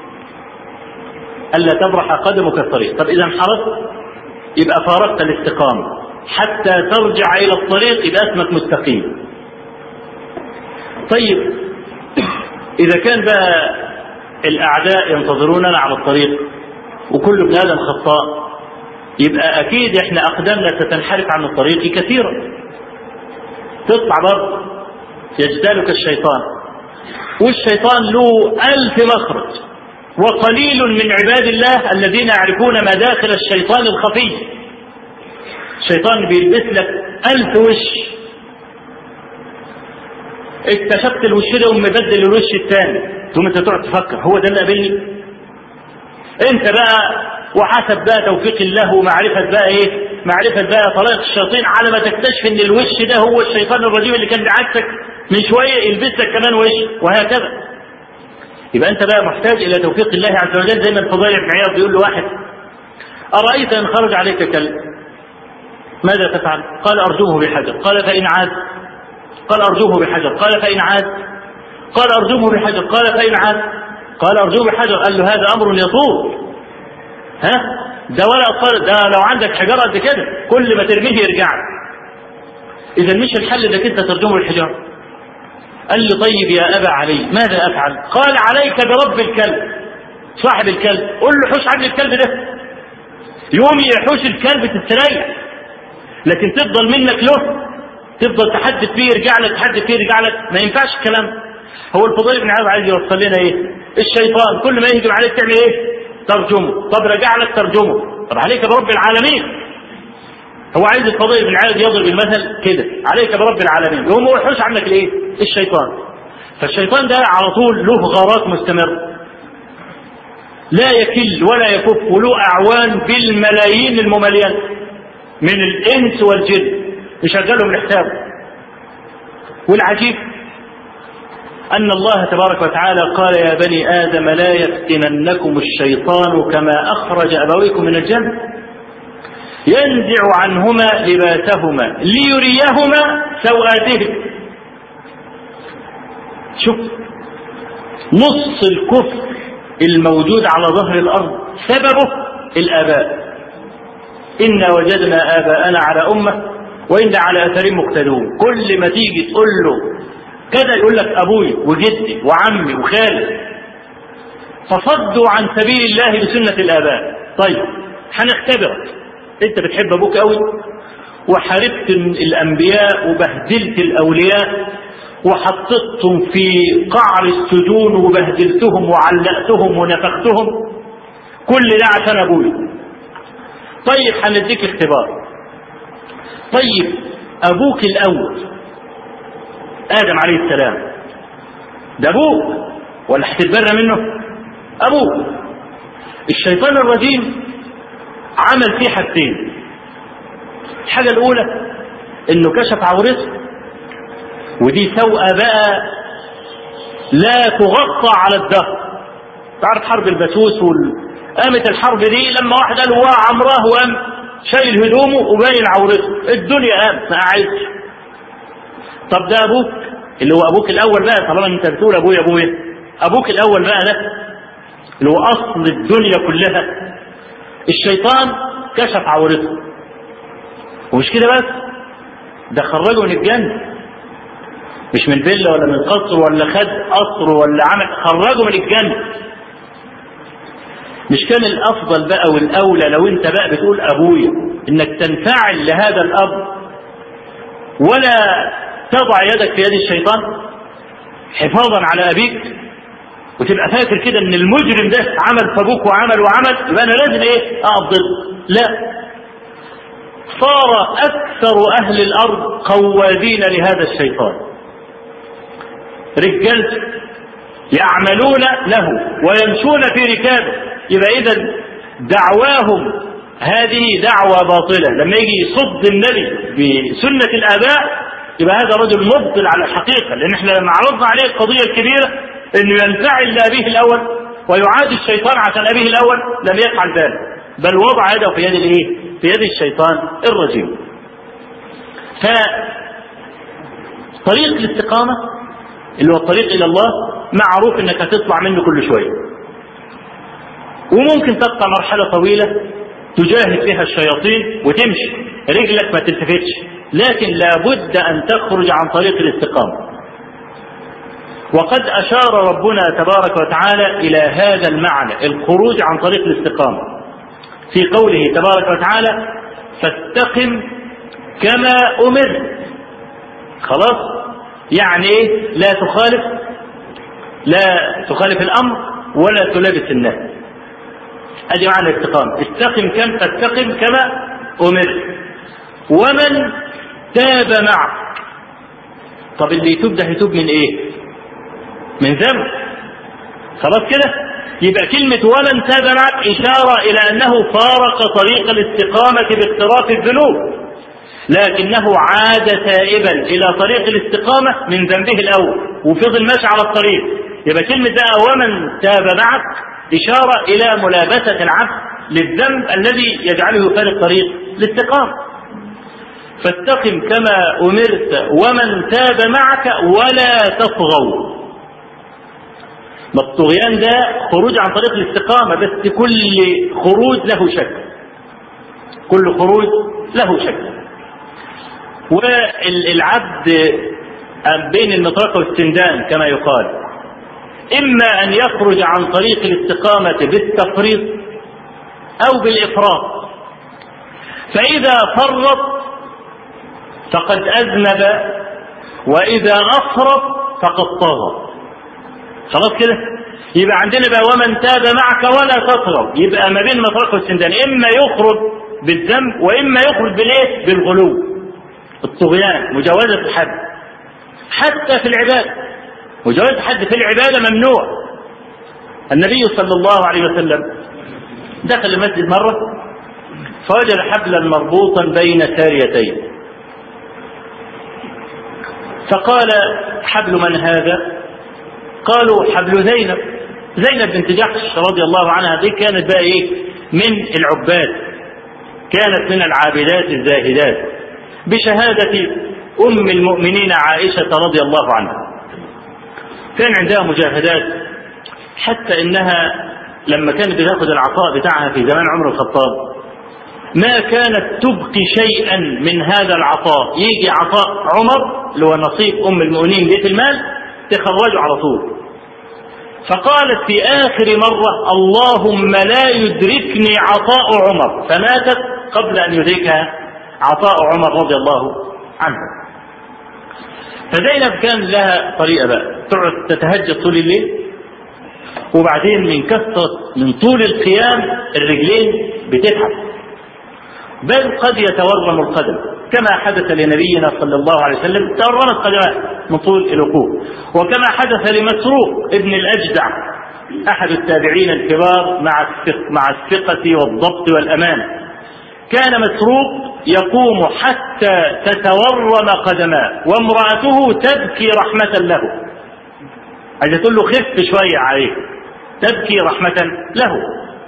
ألا تبرح قدمك الطريق طب إذا انحرفت يبقى فارقت الاستقامة حتى ترجع إلى الطريق يبقى اسمك مستقيم طيب إذا كان بقى الأعداء ينتظروننا على الطريق وكل ابن آدم خطاء يبقى أكيد إحنا أقدامنا ستنحرف عن الطريق كثيرا تطلع برضه يجتالك الشيطان والشيطان له ألف مخرج وقليل من عباد الله الذين يعرفون مداخل الشيطان الخفي الشيطان بيلبس لك ألف وش اكتشفت الوش ده ومبدل الوش الثاني ثم انت تقعد تفكر هو ده اللي قابلني انت بقى وحسب بقى توفيق الله ومعرفة بقى ايه معرفة بقى طريقة الشياطين على ما تكتشف ان الوش ده هو الشيطان الرجيم اللي كان بعكسك من شوية يلبس لك كمان وش وهكذا يبقى انت بقى محتاج الى توفيق الله عز وجل زي ما الفضيل بن عياض بيقول لواحد ارايت ان خرج عليك كلب ماذا تفعل؟ قال ارجوه بحجر قال فان عاد قال ارجوه بحجر قال فان عاد قال ارجوه بحجر قال فان عاد قال ارجوه بحجر قال له هذا امر يطول ها ده ولا أطفال ده لو عندك حجارة قد كده كل ما ترميه يرجع إذا مش الحل إنك أنت ترجمه بالحجارة قال لي طيب يا أبا علي ماذا أفعل؟ قال عليك برب الكلب صاحب الكلب قل له حوش عن الكلب ده يوم يحوش الكلب تستريح لكن تفضل منك له تفضل تحدث فيه يرجع لك تحدث فيه يرجع لك ما ينفعش الكلام هو الفضيل بن عياض عايز يوصل لنا ايه؟ الشيطان كل ما يهجم عليك تعمل ايه؟ ترجمه طب رجع لك ترجمه طب عليك برب العالمين هو عايز الفضيل بن عياض يضرب المثل كده عليك برب العالمين يقوم هو يحوش عنك الايه؟ الشيطان فالشيطان ده على طول له غارات مستمرة لا يكل ولا يكف وله أعوان بالملايين الممليان من الإنس والجن يشغلهم لحسابه والعجيب أن الله تبارك وتعالى قال يا بني آدم لا يفتننكم الشيطان كما أخرج أبويكم من الجنة ينزع عنهما لباسهما ليريهما سوآتهم شوف نص الكفر الموجود على ظهر الأرض سببه الآباء إنا وجدنا آباءنا على أمة وإنا على أثرهم مقتدون كل ما تيجي تقول له كذا يقول لك أبوي وجدي وعمي وخالي فصدوا عن سبيل الله بسنة الآباء طيب هنختبرك أنت بتحب أبوك قوي وحاربت الأنبياء وبهدلت الأولياء وحطيتهم في قعر السجون وبهدلتهم وعلقتهم ونفختهم كل ده عشان ابوي طيب هنديك اختبار طيب ابوك الاول ادم عليه السلام ده ابوك ولا هتتبرى منه ابوك الشيطان الرجيم عمل فيه حاجتين الحاجه الاولى انه كشف عورته ودي سوءة بقى لا تغطى على الدهر تعرف حرب البسوس وال... قامت الحرب دي لما واحد قال واه عمراه وقام شايل هدومه وباين عورته الدنيا قامت ما قعدتش طب ده ابوك اللي هو ابوك الاول بقى طالما انت بتقول ابويا ابويا ابوك الاول بقى ده اللي هو اصل الدنيا كلها الشيطان كشف عورته ومش كده بس ده خرجه من الجنه مش من فيلا ولا من قصر ولا خد قصر ولا عمل خرجه من الجنة مش كان الأفضل بقى والأولى لو أنت بقى بتقول أبويا إنك تنفعل لهذا الأب ولا تضع يدك في يد الشيطان حفاظا على أبيك وتبقى فاكر كده إن المجرم ده عمل في أبوك وعمل وعمل يبقى أنا لازم إيه أقف ضده لا صار أكثر أهل الأرض قوادين لهذا الشيطان رجال يعملون له ويمشون في ركابه يبقى اذا دعواهم هذه دعوة باطلة لما يجي يصد النبي بسنة الآباء يبقى هذا رجل مبطل على الحقيقة لأن احنا لما عرضنا عليه القضية الكبيرة أنه ينفعل لأبيه الأول ويعادي الشيطان عشان أبيه الأول لم يفعل ذلك بل وضع يده في يد الإيه؟ في في يد الشيطان الرجيم ف طريق الاستقامة اللي هو الطريق إلى الله معروف إنك هتطلع منه كل شوية وممكن تقطع مرحلة طويلة تجاهد فيها الشياطين وتمشي رجلك ما تلتفتش لكن لابد أن تخرج عن طريق الاستقامة وقد أشار ربنا تبارك وتعالى إلى هذا المعنى الخروج عن طريق الاستقامة في قوله تبارك وتعالى فاستقم كما أمرت خلاص يعني ايه لا تخالف لا تخالف الامر ولا تلابس الناس ادي معنى الاستقامه استقم كم فاستقم كما امرت ومن تاب معك طب اللي يتوب ده يتوب من ايه من ذنب خلاص كده يبقى كلمة ومن تاب معك إشارة إلى أنه فارق طريق الاستقامة باقتراف الذنوب لكنه عاد تائبا الى طريق الاستقامه من ذنبه الاول وفضل ماشي على الطريق يبقى كلمه بقى ومن تاب معك اشاره الى ملابسه العبد للذنب الذي يجعله يفارق طريق الاستقامه فاستقم كما امرت ومن تاب معك ولا تطغوا ما الطغيان ده خروج عن طريق الاستقامه بس كل خروج له شكل كل خروج له شكل والعبد بين المطرقة والسندان كما يقال إما أن يخرج عن طريق الاستقامة بالتفريط أو بالإفراط فإذا فرط فقد أذنب وإذا أفرط فقد طغى خلاص كده يبقى عندنا بقى ومن تاب معك ولا تطغوا يبقى ما بين المطرقة والسندان إما يخرج بالذنب وإما يخرج بالإيه؟ بالغلو الطغيان مجاوزة الحد حتى في العبادة مجاوزة الحد في العبادة ممنوع النبي صلى الله عليه وسلم دخل المسجد مرة فوجد حبلا مربوطا بين ساريتين فقال حبل من هذا قالوا حبل زينب زينب بنت جحش رضي الله عنها دي كانت بقى ايه من العباد كانت من العابدات الزاهدات بشهادة أم المؤمنين عائشة رضي الله عنها كان عندها مجاهدات حتى إنها لما كانت بتاخذ العطاء بتاعها في زمان عمر الخطاب ما كانت تبقي شيئا من هذا العطاء يجي عطاء عمر اللي هو نصيب أم المؤمنين بيت المال تخرجه على طول فقالت في آخر مرة اللهم لا يدركني عطاء عمر فماتت قبل أن يدركها عطاء عمر رضي الله عنه فزينب كان لها طريقة بقى تقعد تتهجد طول الليل وبعدين من كثرة من طول القيام الرجلين بتتعب بل قد يتورم القدم كما حدث لنبينا صلى الله عليه وسلم تورمت قدماه من طول الوقوف وكما حدث لمسروق ابن الأجدع أحد التابعين الكبار مع مع الثقة والضبط والأمانة كان مسروق يقوم حتى تتورم قدماه وامرأته تبكي رحمة له عايزة تقول له خف شوية عليه تبكي رحمة له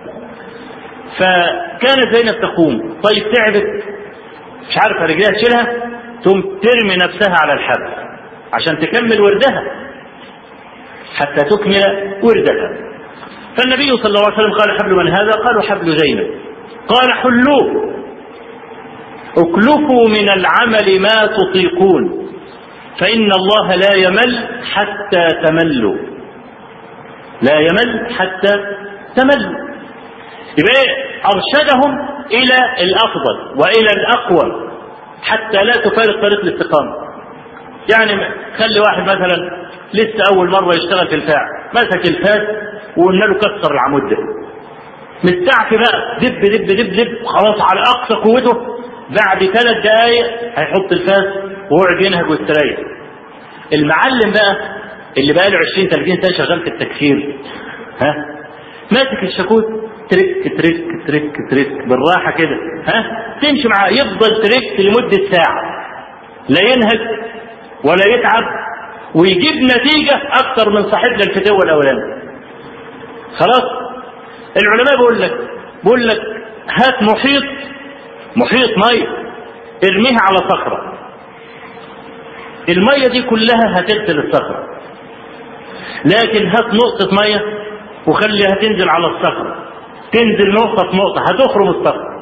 فكانت زينب تقوم طيب تعبت مش عارفة رجليها تشيلها ثم ترمي نفسها على الحبل عشان تكمل وردها حتى تكمل وردها فالنبي صلى الله عليه وسلم قال حبل من هذا قالوا حبل زينب قال حلوه اكلفوا من العمل ما تطيقون فإن الله لا يمل حتى تملوا لا يمل حتى تملوا يبقى أرشدهم إلى الأفضل وإلى الأقوى حتى لا تفارق طريق الاستقامة يعني خلي واحد مثلا لسه أول مرة يشتغل في الفاعل مسك الفاس وقلنا له كسر العمود ده مستعفي بقى دب دب دب دب خلاص على أقصى قوته بعد ثلاث دقايق هيحط الفاس ويقعد ينهج ويستريح المعلم بقى اللي بقى له 20 30 سنه شغال في التكسير ها ماسك الشاكوت ترك ترك ترك ترك بالراحه كده ها تمشي معاه يفضل ترك لمده ساعه لا ينهج ولا يتعب ويجيب نتيجه اكثر من صاحبنا الفتاوى الاولاني خلاص العلماء بيقول لك بيقول لك هات محيط محيط ميه ارميها على صخره الميه دي كلها هتغسل الصخره لكن هات نقطه ميه وخليها تنزل على الصخره تنزل نقطه في نقطه هتخرم الصخره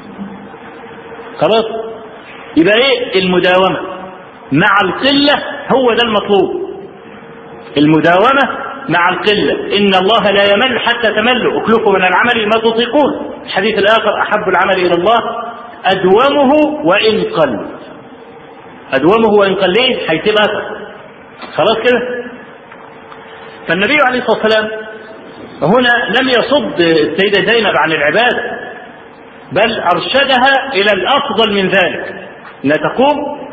خلاص يبقى ايه المداومه مع القله هو ده المطلوب المداومه مع القلة إن الله لا يمل حتى تملوا اكلفوا من العمل ما تطيقون الحديث الآخر أحب العمل إلى الله أدومه وإن قل أدومه وإن قل ليه هيسيب أثر خلاص كده فالنبي عليه الصلاة والسلام هنا لم يصد السيدة زينب عن العبادة بل أرشدها إلى الأفضل من ذلك أن تقوم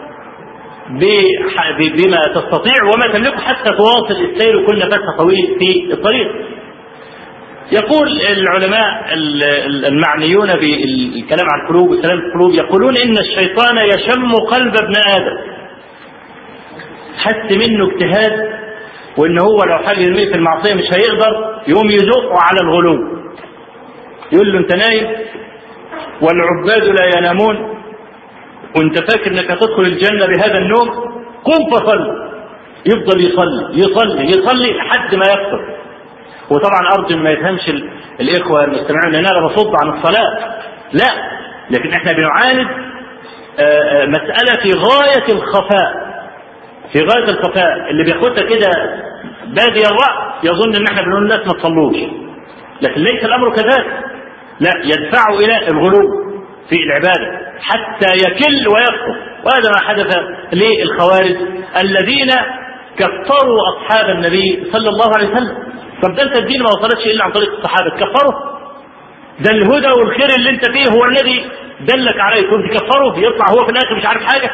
بما تستطيع وما تملكه حتى تواصل السير وكل نفسها طويل في الطريق. يقول العلماء المعنيون بالكلام عن القلوب والكلام في القلوب يقولون ان الشيطان يشم قلب ابن ادم. حس منه اجتهاد وان هو لو حاول يرميه في المعصيه مش هيقدر يقوم يزقه على الغلو. يقول له انت نايم والعباد لا ينامون وانت فاكر انك هتدخل الجنة بهذا النوم قم فصل يفضل يصلي يصلي يصلي لحد ما يكثر وطبعا ارجو ما يفهمش الاخوه المستمعين ان انا بصد عن الصلاه لا لكن احنا بنعاند مساله في غايه الخفاء في غايه الخفاء اللي بياخدها كده بادي الراس يظن ان احنا بنقول للناس ما تصلوش لكن ليس الامر كذلك لا يدفعه الى الغلو في العبادة حتى يكل ويكفر وهذا ما حدث للخوارج الذين كفروا أصحاب النبي صلى الله عليه وسلم طب ده انت الدين ما وصلتش إلا عن طريق الصحابة تكفره ده الهدى والخير اللي انت فيه هو الذي دلك عليه كنت تكفره يطلع هو في الآخر مش عارف حاجة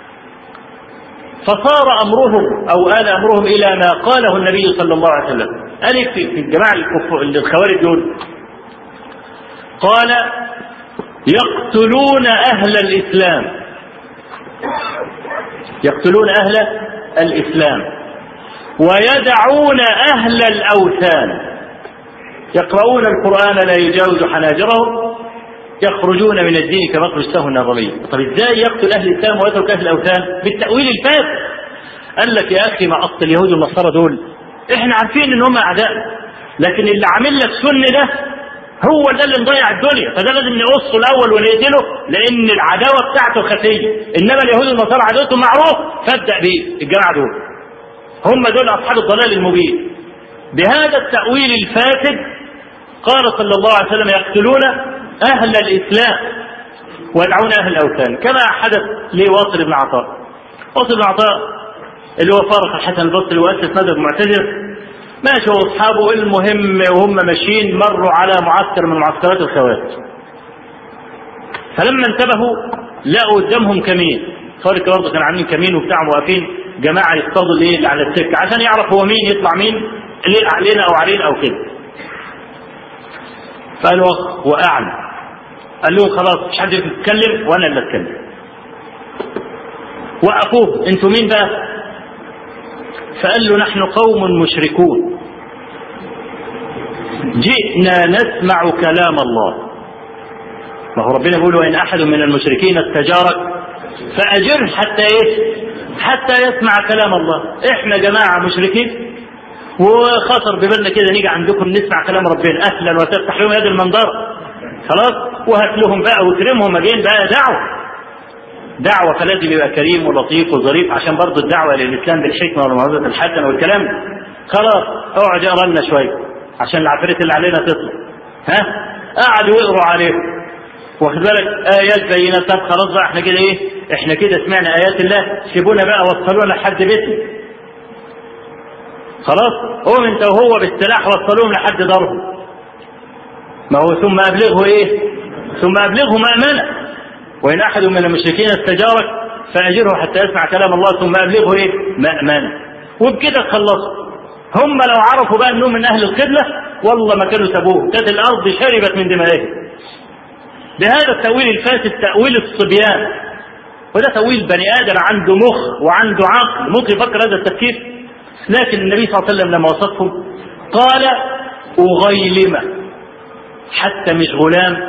فصار أمرهم أو آل أمرهم إلى ما قاله النبي صلى الله عليه وسلم قال في الجماعة الخوارج دول قال يقتلون أهل الإسلام يقتلون أهل الإسلام ويدعون أهل الأوثان يقرؤون القرآن لا يجاوز حناجرهم يخرجون من الدين كمخرج السهم النظري طب ازاي يقتل اهل الاسلام ويترك اهل الاوثان بالتاويل الفاسد قال لك يا اخي ما اصل اليهود والنصارى دول احنا عارفين ان هم اعداء لكن اللي عامل لك سن ده هو ده اللي مضيع الدنيا فده لازم نقصه الاول ونقتله لان العداوه بتاعته خفيه انما اليهود والنصارى عداوتهم معروف فابدا بيه الجماعه دول هم دول اصحاب الضلال المبين بهذا التاويل الفاسد قال صلى الله عليه وسلم يقتلون اهل الاسلام ويدعون اهل الاوثان كما حدث لواصل بن عطاء واصل بن عطاء اللي هو فارق الحسن البصري واسس مذهب المعتزله ماشي واصحابه المهم وهم ماشيين مروا على معسكر من معسكرات الخوارج فلما انتبهوا لقوا قدامهم كمين خارج برضه كانوا عاملين كمين وبتاع واقفين جماعه يصطادوا الايه اللي على السكه عشان يعرف هو مين يطلع مين ليه علينا او علينا او كده فقالوا وقعنا قال لهم خلاص مش حد يتكلم وانا اللي اتكلم وقفوه انتوا مين بقى فقال له نحن قوم مشركون جئنا نسمع كلام الله ما هو ربنا يقول وإن أحد من المشركين استجارك فأجره حتى إيه حتى يسمع كلام الله إحنا جماعة مشركين وخطر ببالنا كده نيجي عندكم نسمع كلام ربنا أهلا وتفتح لهم يد المنظرة خلاص وهات لهم بقى واكرمهم جايين بقى دعوة دعوة فلازم يبقى كريم ولطيف وظريف عشان برضه الدعوة للإسلام بالحكمة والموعظة الحسنة والكلام خلاص اقعد اقرا لنا شوية عشان العفريت اللي علينا تطلع ها قعدوا يقروا عليه واخد بالك آيات بينات طب خلاص بقى احنا كده ايه احنا كده سمعنا آيات الله سيبونا بقى وصلونا لحد بيتنا خلاص قوم انت وهو بالسلاح وصلوهم لحد دارهم ما هو ثم ابلغه ايه ثم ابلغه مأمنة وإن أحد من المشركين استجارك فأجره حتى يسمع كلام الله ثم أبلغه إيه؟ مأمنا وبكده خلصوا هم لو عرفوا بقى أنهم من أهل القبلة والله ما كانوا سابوه كانت الأرض شربت من دمائهم بهذا التأويل الفاسد تأويل الصبيان وده تأويل بني آدم عنده مخ وعنده عقل ممكن يفكر هذا التفكير لكن النبي صلى الله عليه وسلم لما وصفهم قال أغيلمة حتى مش غلام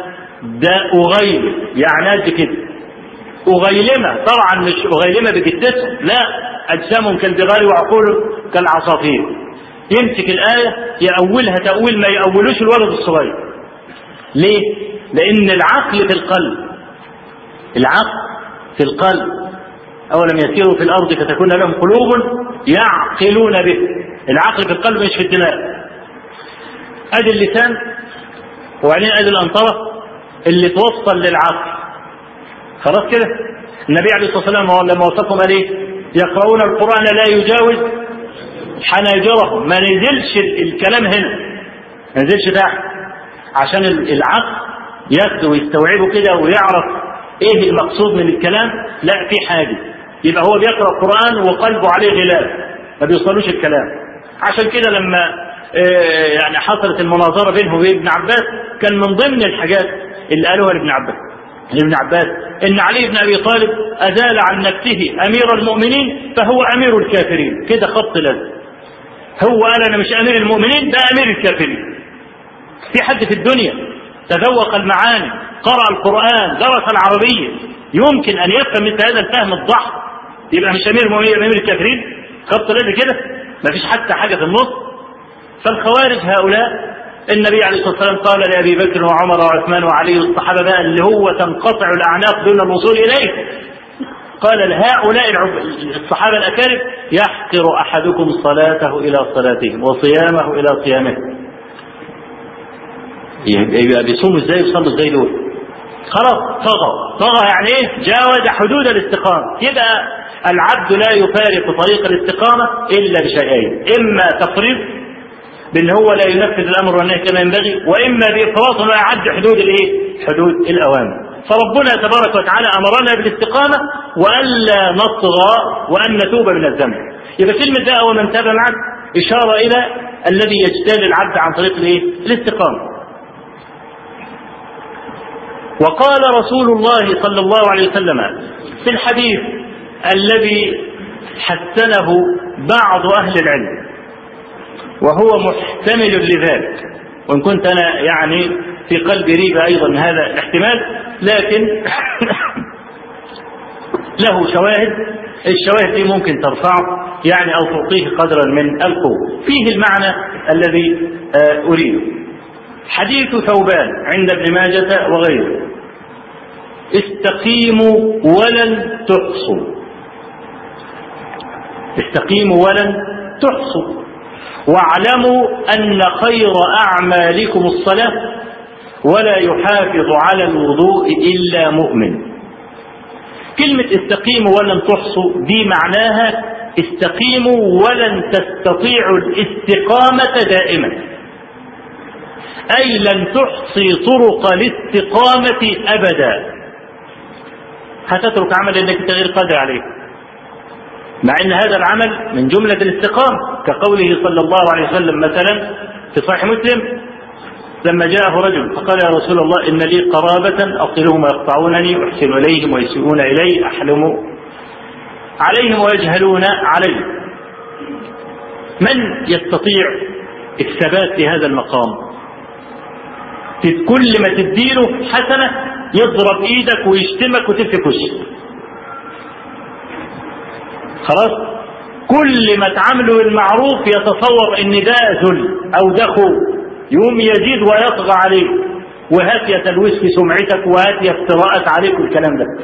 ده أغيلم يعني قد كده أغيلمة طبعا مش أغيلمة بجدته لا أجسامهم كالبغال وعقولهم كالعصافير يمسك الآية يأولها تأويل ما يأولوش الولد الصغير ليه؟ لأن العقل في القلب العقل في القلب أولم يسيروا في الأرض فتكون لهم قلوب يعقلون به العقل في القلب مش في الدماغ أدي اللسان وبعدين أدي الأنطرة اللي توصل للعقل خلاص كده النبي عليه الصلاة والسلام هو لما وصفهم قال إيه يقرؤون القرآن لا يجاوز حناجرهم ما نزلش الكلام هنا ما نزلش تحت عشان العقل ياخده ويستوعبه كده ويعرف ايه المقصود من الكلام لا في حاجه يبقى هو بيقرا القران وقلبه عليه غلاف ما بيوصلوش الكلام عشان كده لما يعني حصلت المناظره بينه وبين ابن عباس كان من ضمن الحاجات اللي قالوها لابن عباس لابن عباس ان علي بن ابي طالب ازال عن نفسه امير المؤمنين فهو امير الكافرين كده خط لازم هو قال انا مش امير المؤمنين ده امير الكافرين في حد في الدنيا تذوق المعاني قرأ القرآن درس العربية يمكن أن يفهم مثل هذا الفهم الضحك يبقى مش أمير المؤمنين أمير الكافرين خط لازم كده ما فيش حتى حاجة في النص فالخوارج هؤلاء النبي عليه الصلاة والسلام قال لأبي بكر وعمر وعثمان وعلي والصحابة بقى اللي هو تنقطع الأعناق دون الوصول إليه قال لهؤلاء الصحابة الأكارم يحقر أحدكم صلاته إلى صلاتهم وصيامه إلى صيامه يبقى بيصوموا ازاي يصلوا ازاي دول خلاص طغى طغى يعني ايه جاوز حدود الاستقامة يبقى العبد لا يفارق طريق الاستقامة إلا بشيئين إما تفريط بأن هو لا ينفذ الأمر والنهي كما ينبغي وإما بإفراط لا يعد حدود الإيه؟ حدود الأوامر فربنا تبارك وتعالى أمرنا بالاستقامة وألا نطغى وأن نتوب من الذنب يبقى كلمة ده أول من تاب العبد إشارة إلى الذي يجتال العبد عن طريق الإيه؟ الاستقامة وقال رسول الله صلى الله عليه وسلم في الحديث الذي حسنه بعض أهل العلم وهو محتمل لذلك وإن كنت أنا يعني في قلبي ريبة أيضا من هذا الاحتمال لكن له شواهد الشواهد دي ممكن ترفعه يعني أو تعطيه قدرا من القوة فيه المعنى الذي أريده حديث ثوبان عند ابن ماجة وغيره استقيموا ولن تحصوا استقيموا ولن تحصوا واعلموا أن خير أعمالكم الصلاة ولا يحافظ على الوضوء إلا مؤمن كلمة استقيموا ولن تحصوا دي معناها استقيموا ولن تستطيعوا الاستقامة دائما أي لن تحصي طرق الاستقامة أبدا هتترك عمل انك انت غير قادر عليه مع ان هذا العمل من جملة الاستقامة كقوله صلى الله عليه وسلم مثلا في صحيح مسلم لما جاءه رجل فقال يا رسول الله إن لي قرابة أصلهم ويقطعونني أحسن إليهم ويسيئون إلي أحلم عليهم ويجهلون علي من يستطيع الثبات في هذا المقام كل ما تديله حسنة يضرب ايدك ويشتمك وتفك وشك خلاص كل ما تعامله المعروف يتصور ان ده ذل او ده خوف يقوم يزيد ويطغى عليك وهات يا تلويث في سمعتك وهات يا افتراءات عليك والكلام ده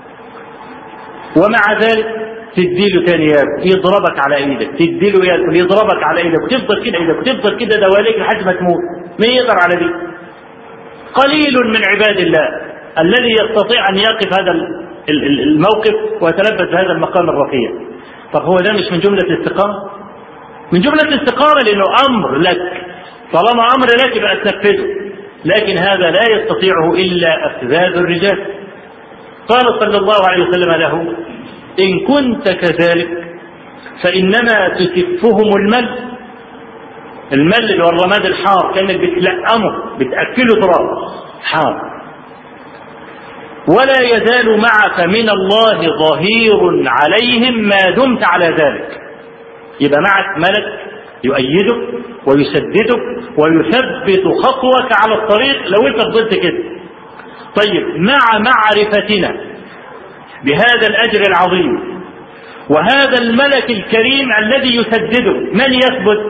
ومع ذلك تديله تاني ياكل يضربك على ايدك تديله ياكل يضربك على ايدك وتفضل كده ايدك وتفضل كده دواليك لحد ما تموت مين يقدر على دي قليل من عباد الله الذي يستطيع ان يقف هذا الموقف ويتلبس بهذا المقام الرفيع طب هو ده مش من جمله الاستقامه من جمله الاستقامه لانه امر لك طالما امر لك يبقى تنفذه لكن هذا لا يستطيعه الا افذاذ الرجال قال صلى الله عليه وسلم له ان كنت كذلك فانما تسفهم المل المل اللي هو الرماد الحار كانك بتلقمه بتاكله تراب حار ولا يزال معك من الله ظهير عليهم ما دمت على ذلك يبقى معك ملك يؤيدك ويسددك ويثبت خطوك على الطريق لو انت فضلت كده طيب مع معرفتنا بهذا الأجر العظيم وهذا الملك الكريم الذي يسدده من يثبت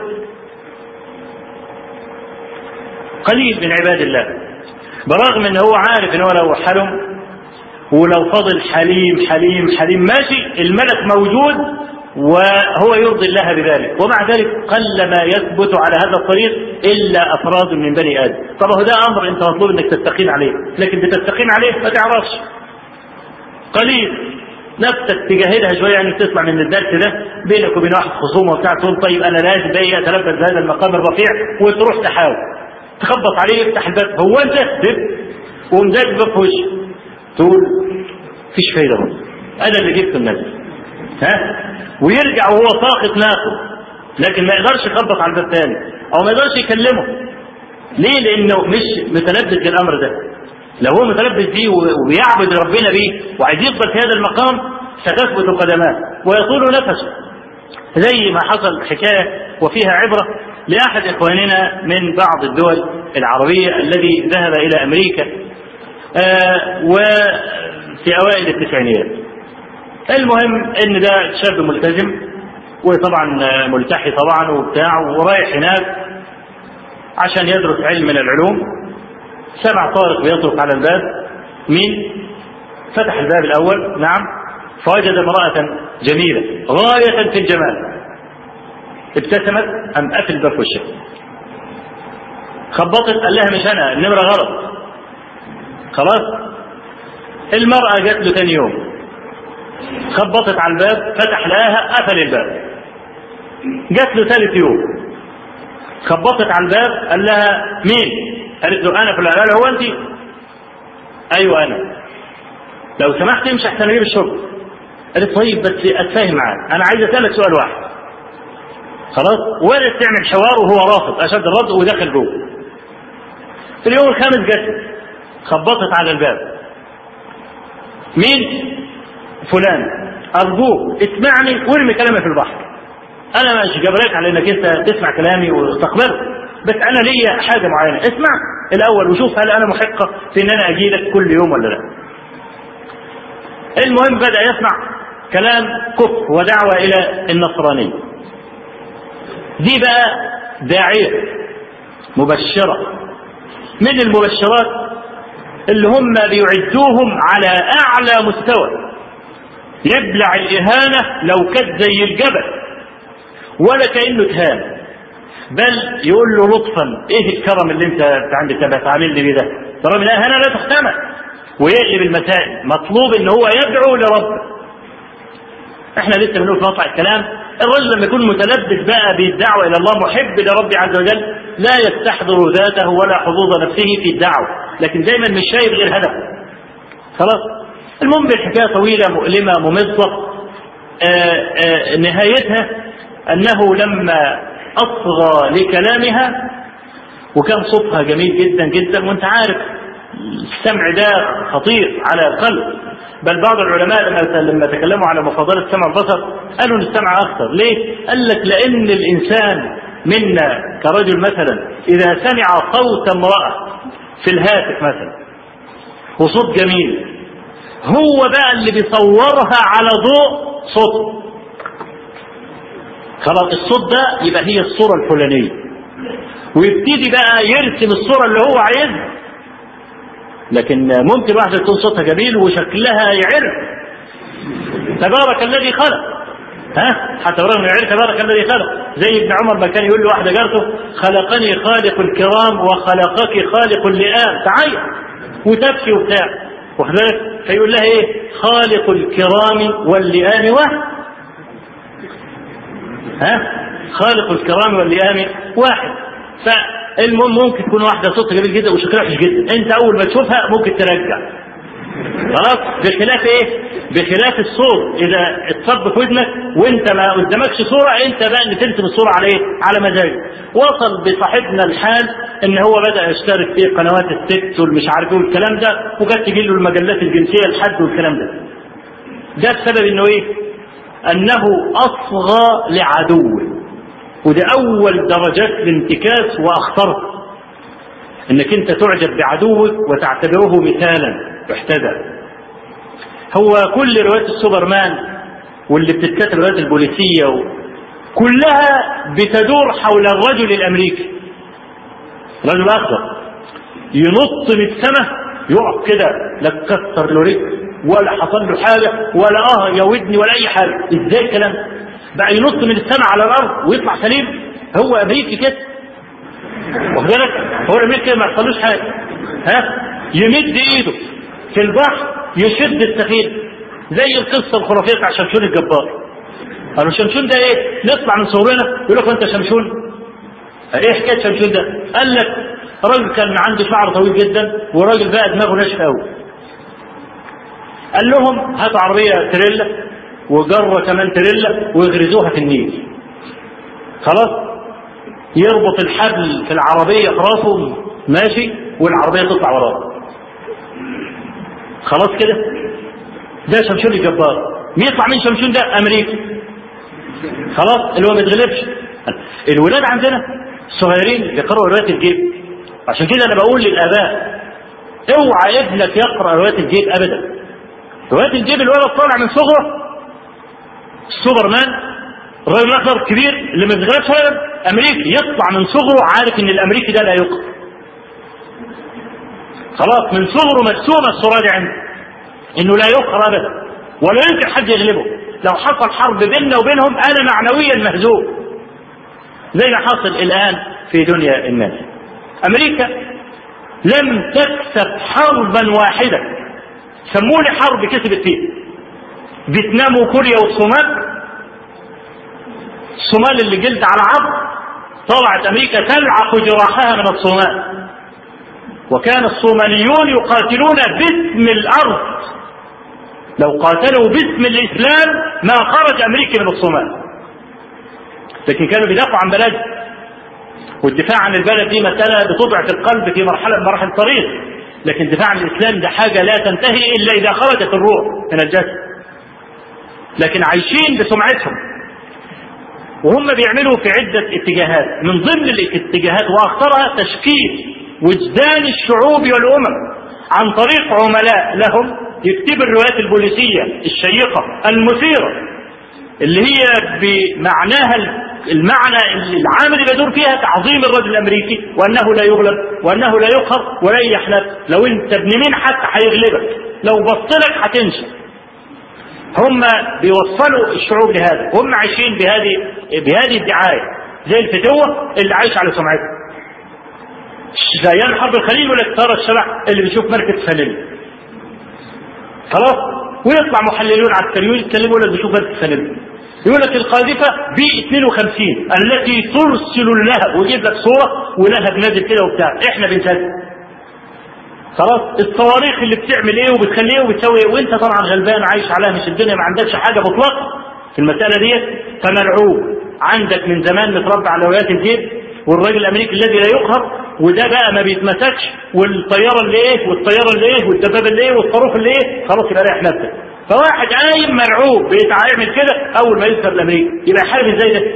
قليل من عباد الله برغم ان هو عارف ان هو لو حلم ولو فضل حليم حليم حليم ماشي الملك موجود وهو يرضي الله بذلك ومع ذلك قل ما يثبت على هذا الطريق الا افراد من بني ادم طب هو ده امر انت مطلوب انك تستقيم عليه لكن بتستقيم عليه ما تعرفش قليل نفسك تجاهدها شويه يعني تطلع من الدرس ده بينك وبين واحد خصومه وبتاع تقول طيب انا لازم بقى اتلبس بهذا المقام الرفيع وتروح تحاول تخبط عليه يفتح الباب هو انت دب ومزاج الباب في وشه تقول مفيش فايده برضه انا اللي جبت الناس ها ويرجع وهو ساقط ناقص لكن ما يقدرش يخبط على الباب تاني او ما يقدرش يكلمه ليه لانه مش متلبس بالامر ده لو هو متلبس بيه وبيعبد ربنا بيه وعايز يفضل في هذا المقام ستثبت قدماه ويطول نفسه زي ما حصل حكايه وفيها عبره لاحد اخواننا من بعض الدول العربيه الذي ذهب الى امريكا آه وفي اوائل التسعينيات المهم ان ده شاب ملتزم وطبعا ملتحي طبعا وبتاع ورايح هناك عشان يدرس علم من العلوم سمع طارق بيطرق على الباب مين؟ فتح الباب الاول نعم فوجد امرأة جميلة غاية في الجمال ابتسمت أم قفل الباب في وشها خبطت قال لها مش أنا النمرة غلط خلاص المرأة جات له ثاني يوم خبطت على الباب فتح لها قفل الباب جات له ثالث يوم خبطت على الباب قال لها مين؟ قالت له انا فلان قال هو انت؟ ايوه انا لو سمحت امشي احسن اجيب الشغل قالت طيب بس اتفاهم معاك انا عايز اسالك سؤال واحد خلاص وقدرت تعمل حوار وهو رافض اشد الرد ودخل جوه في اليوم الخامس جت خبطت على الباب مين فلان ارجوك اسمعني وارمي كلامي في البحر انا مش جبرك على انك انت تسمع كلامي وتقبله بس انا ليا حاجه معينه اسمع الاول وشوف هل انا محقه في ان انا اجي لك كل يوم ولا لا المهم بدا يسمع كلام كفر ودعوه الى النصرانيه دي بقى داعيه مبشره من المبشرات اللي هم بيعدوهم على اعلى مستوى يبلع الاهانه لو كانت زي الجبل ولا كانه اتهان بل يقول له لطفا ايه الكرم اللي انت عندك تبقى تعامل لي بيه ده ترى من الاهانه لا تحتمل ويقلب المسائل مطلوب ان هو يدعو لربه احنا لسه بنقول في مقطع الكلام الرجل لما يكون متلبس بقى بالدعوه الى الله محب لربه عز وجل لا يستحضر ذاته ولا حظوظ نفسه في الدعوه لكن دايما مش شايف غير هدفه خلاص المهم الحكايه طويله مؤلمه ممزه آآ آآ نهايتها انه لما اصغى لكلامها وكان صوتها جميل جدا جدا وانت عارف السمع ده خطير على القلب بل بعض العلماء لما لما تكلموا على مفاضله السمع والبصر قالوا ان السمع اخطر ليه؟ قال لك لان الانسان منا كرجل مثلا اذا سمع صوت امراه في الهاتف مثلا وصوت جميل هو بقى اللي بيصورها على ضوء صوت خلاص الصوت ده يبقى هي الصوره الفلانيه ويبتدي بقى يرسم الصوره اللي هو عايزها لكن ممكن واحدة تكون صوتها جميل وشكلها يعرف تبارك الذي خلق ها حتى برغم يعرف تبارك الذي خلق زي ابن عمر ما كان يقول لواحدة جارته خلقني خالق الكرام وخلقك خالق اللئام تعيط وتبكي وبتاع وحضرتك فيقول لها ايه خالق الكرام واللئام واحد ها خالق الكرام واللئام واحد فالمهم ممكن تكون واحدة صوتها جميل جدا وشكلها وحش جدا انت اول ما تشوفها ممكن ترجع خلاص بخلاف ايه بخلاف الصوت اذا اتصب في ودنك وانت ما قدامكش صوره انت بقى اللي ترسم الصوره على ايه على مزاجك وصل بصاحبنا الحال ان هو بدا يشترك في قنوات الست والمش عارف ايه والكلام ده وكانت تجي له المجلات الجنسيه لحد والكلام ده ده السبب انه ايه انه اصغى لعدوه وده اول درجات الانتكاس واخطرها انك انت تعجب بعدوك وتعتبره مثالا يحتذى هو كل روايات السوبرمان واللي بتتكتب روايات البوليسيه و... كلها بتدور حول الرجل الامريكي رجل اخضر ينط من السماء يقف كده لا تكسر له رجل ولا حصل له حاجه ولا اه يا ودني ولا اي حاجه ازاي الكلام بقى ينط من السماء على الارض ويطلع سليم هو امريكي كده واخد بالك هو الامريكي ما يحصلوش حاجه ها يمد ايده في البحر يشد السفينه زي القصه الخرافيه بتاع شمشون الجبار قالوا شمشون ده ايه؟ نطلع من صورنا يقول لك انت شمشون ايه حكايه شمشون ده؟ قال لك راجل كان عنده شعر طويل جدا وراجل بقى دماغه ناشفه قوي قال لهم هاتوا عربيه تريلا وجره كمان تريلا ويغرزوها في النيل خلاص يربط الحبل في العربيه في راسه ماشي والعربيه تطلع وراه خلاص كده ده شمشون الجبار مين يطلع من شمشون ده امريكا خلاص اللي هو ما يتغلبش الولاد عندنا صغيرين يقرأوا رواية الجيب عشان كده انا بقول للاباء اوعى ابنك يقرأ رواية الجيب ابدا رواية الجيب الولد طالع من صغره سوبرمان الراجل الاخضر كبير اللي ما بيتغلبش ابدا امريكي يطلع من صغره عارف ان الامريكي ده لا يقرأ خلاص من صغره مرسومه الصوره دي عنده انه لا يقهر ابدا ولا يمكن حد يغلبه لو حصل حرب بيننا وبينهم انا معنويا مهزوم زي ما حصل الان في دنيا الناس امريكا لم تكسب حربا واحده سموا لي حرب كسبت فيه فيتنام وكوريا والصومال الصومال اللي جلد على عظم طلعت امريكا تلعق جراحها من الصومال وكان الصوماليون يقاتلون باسم الارض لو قاتلوا باسم الاسلام ما خرج امريكا من الصومال لكن كانوا بيدافعوا عن بلد والدفاع عن البلد دي مساله بتضعف القلب في مرحله من مراحل الطريق لكن الدفاع عن الاسلام ده حاجه لا تنتهي الا اذا خرجت الروح من الجسد لكن عايشين بسمعتهم وهم بيعملوا في عدة اتجاهات من ضمن الاتجاهات واخطرها تشكيل وجدان الشعوب والأمم عن طريق عملاء لهم يكتبوا الروايات البوليسية الشيقة المثيرة اللي هي بمعناها المعنى العام اللي بيدور فيها تعظيم الرجل الامريكي وانه لا يغلب وانه لا يقهر ولا يحلف لو انت ابن مين حتى هيغلبك لو بصلك هتنشا هم بيوصلوا الشعوب لهذا هم عايشين بهذه بهذه الدعايه زي الفتوه اللي عايش على سمعتها زيان حرب الخليل يقول لك ترى الشبح اللي بيشوف مركز فانيلا خلاص ويطلع محللون عسكريون يتكلموا يقول لك بيشوف مركز فانيلا يقول لك القاذفه بي 52 التي ترسل اللهب ويجيب لك صوره ولهب نازل كده وبتاع احنا بنصدق خلاص الصواريخ اللي بتعمل ايه وبتخلي ايه وبتسوي ايه وانت طبعا غلبان عايش عليها مش الدنيا ما عندكش حاجه مطلقه في المساله ديت فملعوب عندك من زمان متربى على ولايات الجيب والراجل الامريكي الذي لا يقهر وده بقى ما بيتمسكش والطياره اللي ايه والطياره اللي ايه والدبابه اللي ايه والصاروخ اللي ايه خلاص يبقى رايح نفسك فواحد قايم مرعوب بيعمل كده اول ما يذهب الامريكي يبقى حارب ازاي ده؟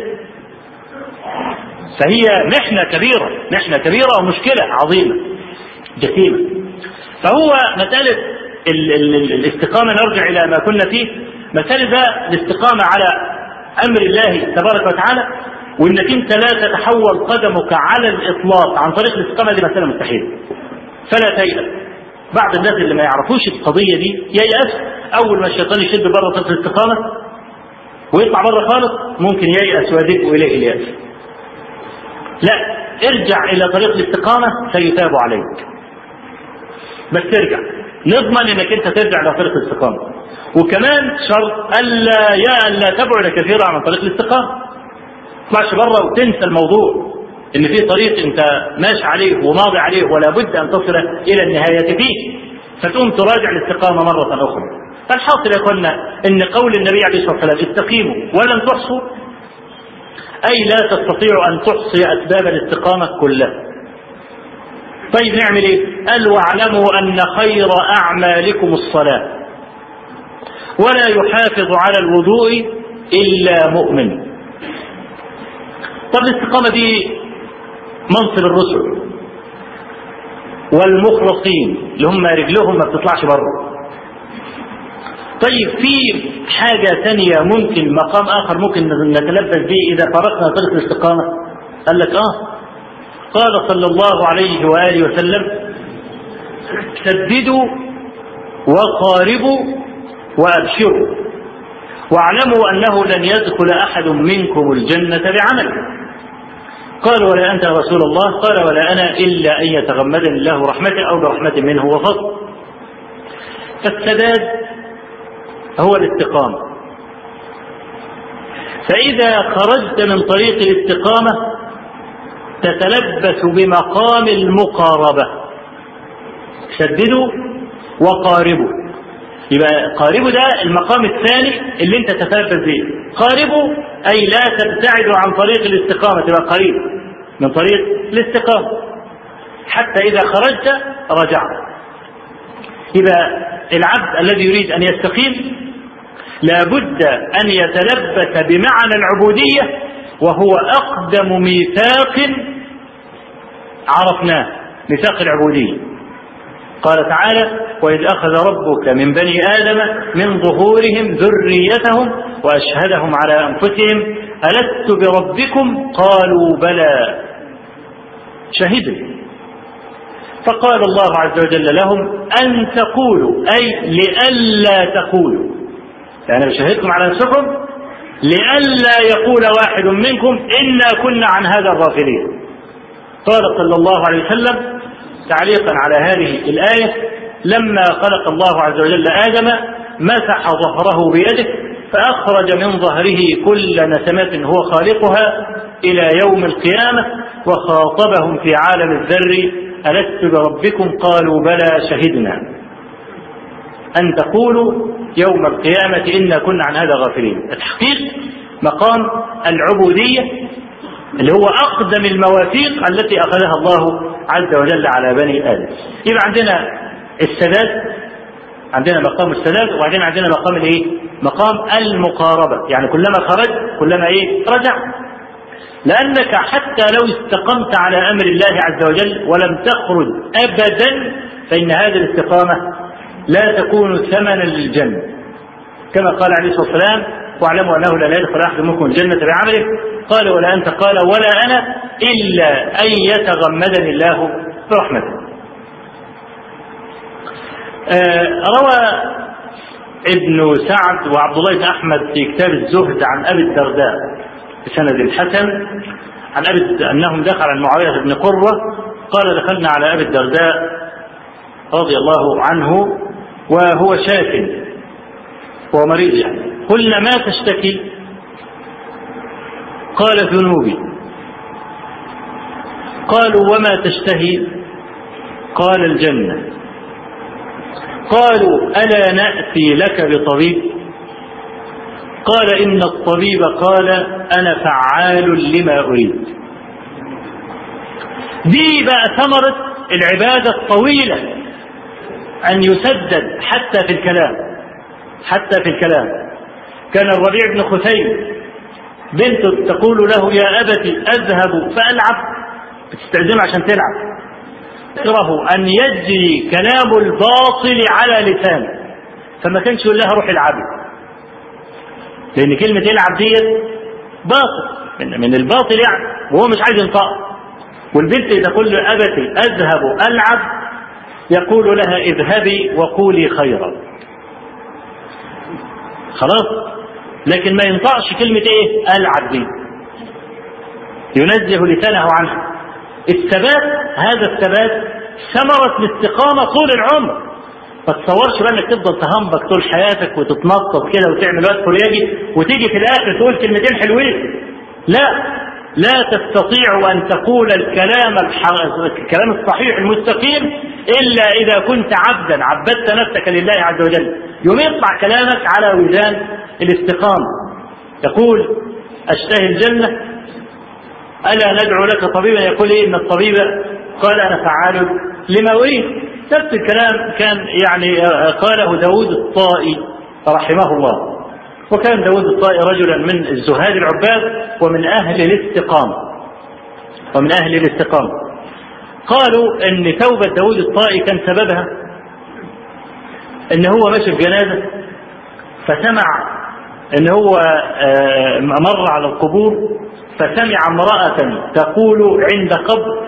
فهي محنه كبيره محنه كبيره ومشكله عظيمه جسيمه فهو مساله ال ال ال الاستقامه نرجع الى ما كنا فيه مساله بقى الاستقامه على امر الله تبارك وتعالى وانك انت لا تتحول قدمك على الاطلاق عن طريق الاستقامه دي مساله مستحيله فلا تيأس بعض الناس اللي ما يعرفوش القضيه دي ييأس اول ما الشيطان يشد بره طريق الاستقامه ويطلع بره خالص ممكن ييأس ويدب اليه الياس لا ارجع الى طريق الاستقامه سيتاب عليك بس ترجع نضمن انك انت ترجع الى طريق الاستقامه وكمان شرط الا يا الا تبعد كثيرا عن طريق الاستقامه تطلعش بره وتنسى الموضوع ان في طريق انت ماشي عليه وماضي عليه ولا بد ان تصل الى النهايه فيه فتقوم تراجع الاستقامه مره اخرى فالحاصل يا اخوانا ان قول النبي عليه الصلاه والسلام استقيموا ولن تحصوا اي لا تستطيع ان تحصي اسباب الاستقامه كلها طيب نعمل ايه قال واعلموا ان خير اعمالكم الصلاه ولا يحافظ على الوضوء الا مؤمن طب الاستقامه دي منصب الرسل والمخلصين اللي هم رجلهم ما بتطلعش بره طيب في حاجة ثانية ممكن مقام آخر ممكن نتلبس به إذا فرقنا طريق الاستقامة قال لك آه قال صلى الله عليه وآله وسلم سددوا وقاربوا وأبشروا واعلموا أنه لن يدخل أحد منكم الجنة بعمله قال ولا أنت يا رسول الله قال ولا أنا إلا أن يتغمدني الله رحمته أو برحمة منه وفضل فالسداد هو الاستقامة فإذا خرجت من طريق الاستقامة تتلبس بمقام المقاربة سددوا وقاربوا يبقى قاربوا ده المقام الثاني اللي انت تتلبس به قاربوا اي لا تبتعدوا عن طريق الاستقامة تبقى قريب من طريق الاستقامة حتى إذا خرجت رجعت يبقى العبد الذي يريد أن يستقيم لابد أن يتلبس بمعنى العبودية وهو أقدم ميثاق عرفناه ميثاق العبودية قال تعالى وإذ أخذ ربك من بني آدم من ظهورهم ذريتهم وأشهدهم على أنفسهم ألست بربكم قالوا بلى شهدوا فقال الله عز وجل لهم أن تقولوا أي لئلا تقولوا يعني بشهدكم على نفسكم لئلا يقول واحد منكم إنا كنا عن هذا غافلين قال صلى الله عليه وسلم تعليقا على هذه الآية لما خلق الله عز وجل آدم مسح ظهره بيده فأخرج من ظهره كل نسمة هو خالقها إلى يوم القيامة وخاطبهم في عالم الذر ألست بربكم قالوا بلى شهدنا أن تقولوا يوم القيامة إنا كنا عن هذا غافلين التحقيق مقام العبودية اللي هو أقدم المواثيق التي أخذها الله عز وجل على بني آدم يبقى عندنا السداد عندنا مقام السداد وبعدين عندنا مقام الايه؟ مقام المقاربة يعني كلما خرج كلما ايه؟ رجع لأنك حتى لو استقمت على أمر الله عز وجل ولم تخرج أبدا فإن هذه الاستقامة لا تكون ثمنا للجنة كما قال عليه الصلاة والسلام واعلموا أنه لا يدخل أحد منكم الجنة بعمله قال ولا أنت قال ولا أنا إلا أن يتغمدني الله برحمته آه روى ابن سعد وعبد الله بن أحمد في كتاب الزهد عن أبي الدرداء بسند حسن عن أبي أنهم دخل عن معاوية بن قرة قال دخلنا على أبي الدرداء رضي الله عنه وهو شاف وهو مريض يعني قلنا ما تشتكي قال ذنوبي قالوا وما تشتهي قال الجنة قالوا ألا نأتي لك بطبيب قال إن الطبيب قال أنا فعال لما أريد دي بقى ثمرة العبادة الطويلة أن يسدد حتى في الكلام حتى في الكلام كان الربيع بن خثيم بنته تقول له يا أبتي أذهب فألعب بتستأذنه عشان تلعب يكره أن يجري كلام الباطل على لسانه فما كانش يقول لها روح العبي لأن كلمة العب ديت باطل من, من الباطل يعني وهو مش عايز ينطق والبنت إذا تقول له أبتي أذهب ألعب يقول لها اذهبي وقولي خيرا خلاص لكن ما ينطقش كلمة ايه ألعب دي ينزه لسانه عنها الثبات هذا الثبات ثمرة الاستقامة طول العمر ما تصورش بقى انك تفضل تهمبك طول حياتك وتتنطط كده وتعمل وقت فرياجي وتيجي في الاخر تقول كلمتين حلوين لا لا تستطيع ان تقول الكلام الكلام الصحيح المستقيم الا اذا كنت عبدا عبدت نفسك لله عز وجل يوم يطلع كلامك على وزان الاستقامه يقول اشتهي الجنه الا ندعو لك طبيبا يقول إيه ان الطبيب قال انا فعال لما اريد نفس الكلام كان يعني قاله داود الطائي رحمه الله وكان داود الطائي رجلا من الزهاد العباد ومن أهل الاستقامة ومن أهل الاستقامة قالوا ان توبة داود الطائي كان سببها ان هو ماشي في جنازة فسمع ان هو آه، مر على القبور فسمع امرأة تقول عند قبر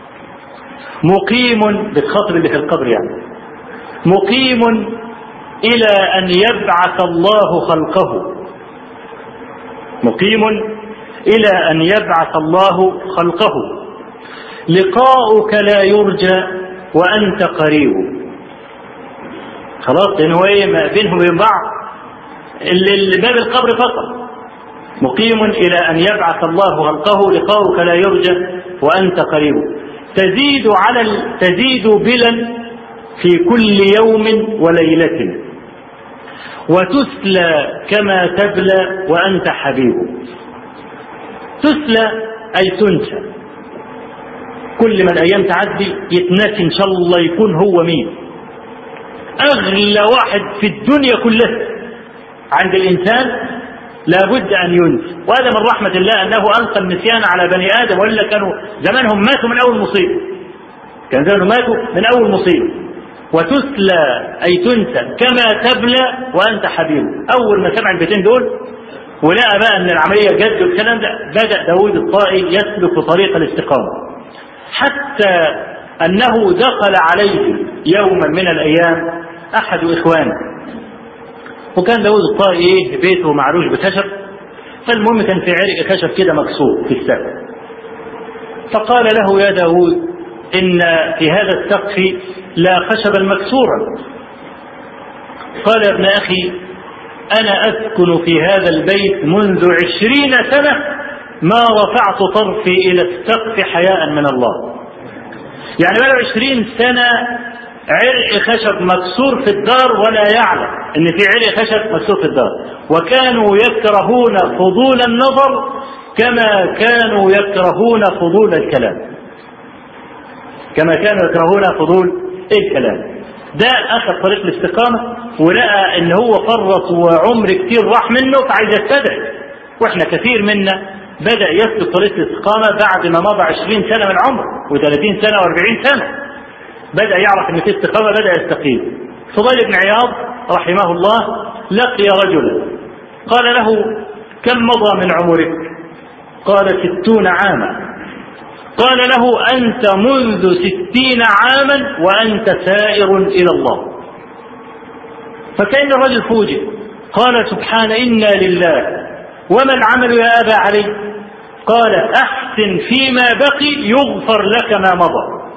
مقيم بالخطر اللي في القبر يعني مقيم إلى أن يبعث الله خلقه مقيم إلى أن يبعث الله خلقه لقاؤك لا يرجى وأنت قريب خلاص لأن هو إيه ما بينهم وبين بعض اللي باب القبر فقط مقيم إلى أن يبعث الله خلقه لقاؤك لا يرجى وأنت قريب تزيد على ال... تزيد بلا في كل يوم وليلة وتسلى كما تبلى وأنت حبيب تسلى أي تنسى كل ما الأيام تعدي يتنسي إن شاء الله يكون هو مين أغلى واحد في الدنيا كلها عند الإنسان لابد أن ينسى وهذا من رحمة الله أنه ألقى النسيان على بني آدم وإلا كانوا زمانهم ماتوا من أول مصيبة كان زمانهم ماتوا من أول مصيبة وتسلى أي تنسى كما تبلى وأنت حبيب أول ما سمع البيتين دول ولقى بقى أن العملية جد والكلام ده بدأ داود الطائي يسلك طريق الاستقامة حتى أنه دخل عليه يوما من الأيام أحد إخوانه وكان داود الطائي إيه بيته معروش بخشب فالمهم كان في عرق خشب كده مكسور في السقف فقال له يا داود إن في هذا السقف لا خشبا مكسورا قال يا ابن أخي أنا أسكن في هذا البيت منذ عشرين سنة ما رفعت طرفي إلى السقف حياء من الله يعني بقى عشرين سنة عرق خشب مكسور في الدار ولا يعلم ان في عرق خشب مكسور في الدار وكانوا يكرهون فضول النظر كما كانوا يكرهون فضول الكلام كما كانوا يكرهون فضول الكلام ده اخذ طريق الاستقامه ولقى ان هو فرط وعمر كتير راح منه فعايز يستدعي واحنا كثير منا بدا يسلك طريق الاستقامه بعد ما مضى 20 سنه من عمره و30 سنه و40 سنه بدا يعرف ان في استقامه بدا يستقيم فضيل بن عياض رحمه الله لقي رجلا قال له كم مضى من عمرك قال ستون عاما قال له أنت منذ ستين عاما وأنت سائر إلى الله فكأن الرجل فوجئ قال سبحان إنا لله وما العمل يا أبا علي قال أحسن فيما بقي يغفر لك ما مضى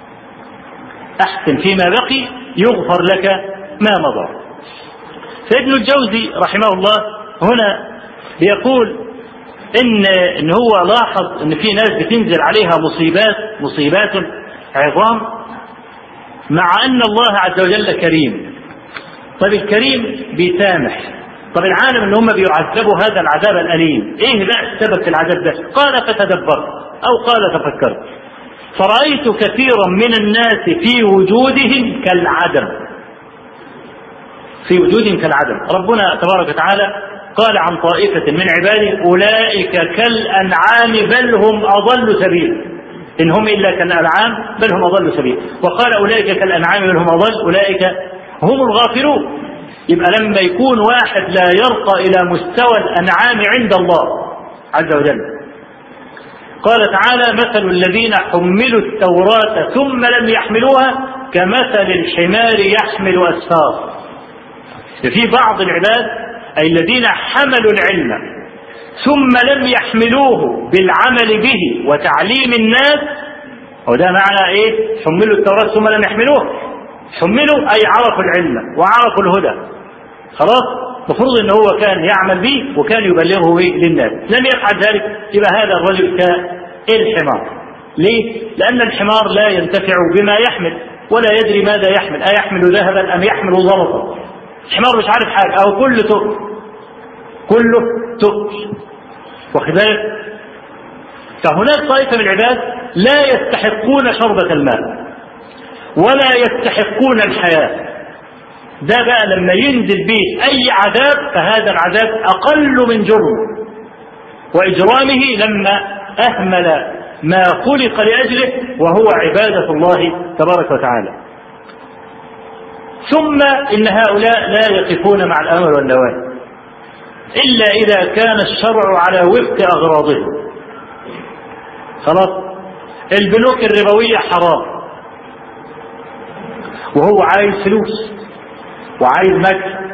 أحسن فيما بقي يغفر لك ما مضى فابن الجوزي رحمه الله هنا بيقول ان ان هو لاحظ ان في ناس بتنزل عليها مصيبات مصيبات عظام مع ان الله عز وجل كريم طب الكريم بيسامح طب العالم ان هم بيعذبوا هذا العذاب الاليم ايه بقى السبب في العذاب ده قال فتدبرت او قال تفكرت فرأيت كثيرا من الناس في وجودهم كالعدم في وجودهم كالعدم ربنا تبارك وتعالى قال عن طائفة من عباده أولئك كالأنعام بل هم أضل سبيلا إن هم إلا كالأنعام بل هم أضل سبيلا وقال أولئك كالأنعام بل هم أضل أولئك هم الغافلون يبقى لما يكون واحد لا يرقى إلى مستوى الأنعام عند الله عز وجل قال تعالى مثل الذين حملوا التوراة ثم لم يحملوها كمثل الحمار يحمل أسفار في بعض العباد أي الذين حملوا العلم ثم لم يحملوه بالعمل به وتعليم الناس وده معنى ايه حملوا التوراة ثم لم يحملوه حملوا أي عرفوا العلم وعرفوا الهدى خلاص المفروض ان هو كان يعمل به وكان يبلغه للناس لم يفعل ذلك يبقى هذا الرجل كالحمار ليه؟ لأن الحمار لا ينتفع بما يحمل ولا يدري ماذا يحمل أيحمل ذهبا أم يحمل زلطا الحمار مش عارف حاجة أو كله تقل كله تقل واخد بالك فهناك طائفة من العباد لا يستحقون شربة الماء ولا يستحقون الحياة ده بقى لما ينزل به أي عذاب فهذا العذاب أقل من جرم وإجرامه لما أهمل ما خلق لأجله وهو عبادة الله تبارك وتعالى ثم إن هؤلاء لا يقفون مع الأمر والنواهي إلا إذا كان الشرع على وفق أغراضهم خلاص البنوك الربوية حرام وهو عايز فلوس وعايز مكسب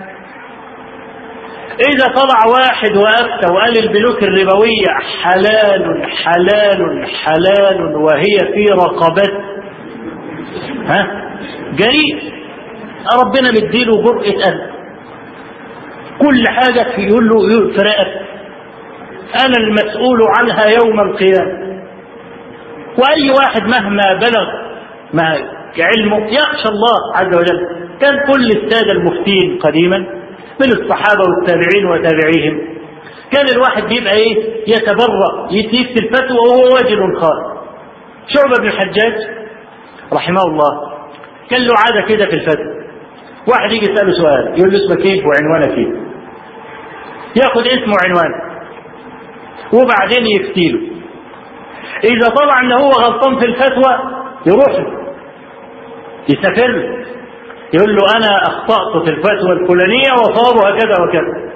إذا طلع واحد وأفتى وقال البنوك الربوية حلال حلال حلال وهي في رقبته ها جريء ربنا مديله جرأة قلب كل حاجة يقول له في رقبته أنا المسؤول عنها يوم القيامة وأي واحد مهما بلغ ما علمه يخشى الله عز وجل كان كل السادة المفتين قديما من الصحابة والتابعين وتابعيهم كان الواحد بيبقى ايه يتبرأ يكتب الفتوى وهو وجل خالص شعبة بن الحجاج رحمه الله كان له عادة كده في الفتوى واحد يجي يسأله سؤال يقول له اسمك ايه وعنوانك ايه ياخد اسمه وعنوانه وبعدين يفتيله إذا طلع إن هو غلطان في الفتوى يروح له يسافر له يقول له أنا أخطأت في الفتوى الفلانية وصابها كذا وكذا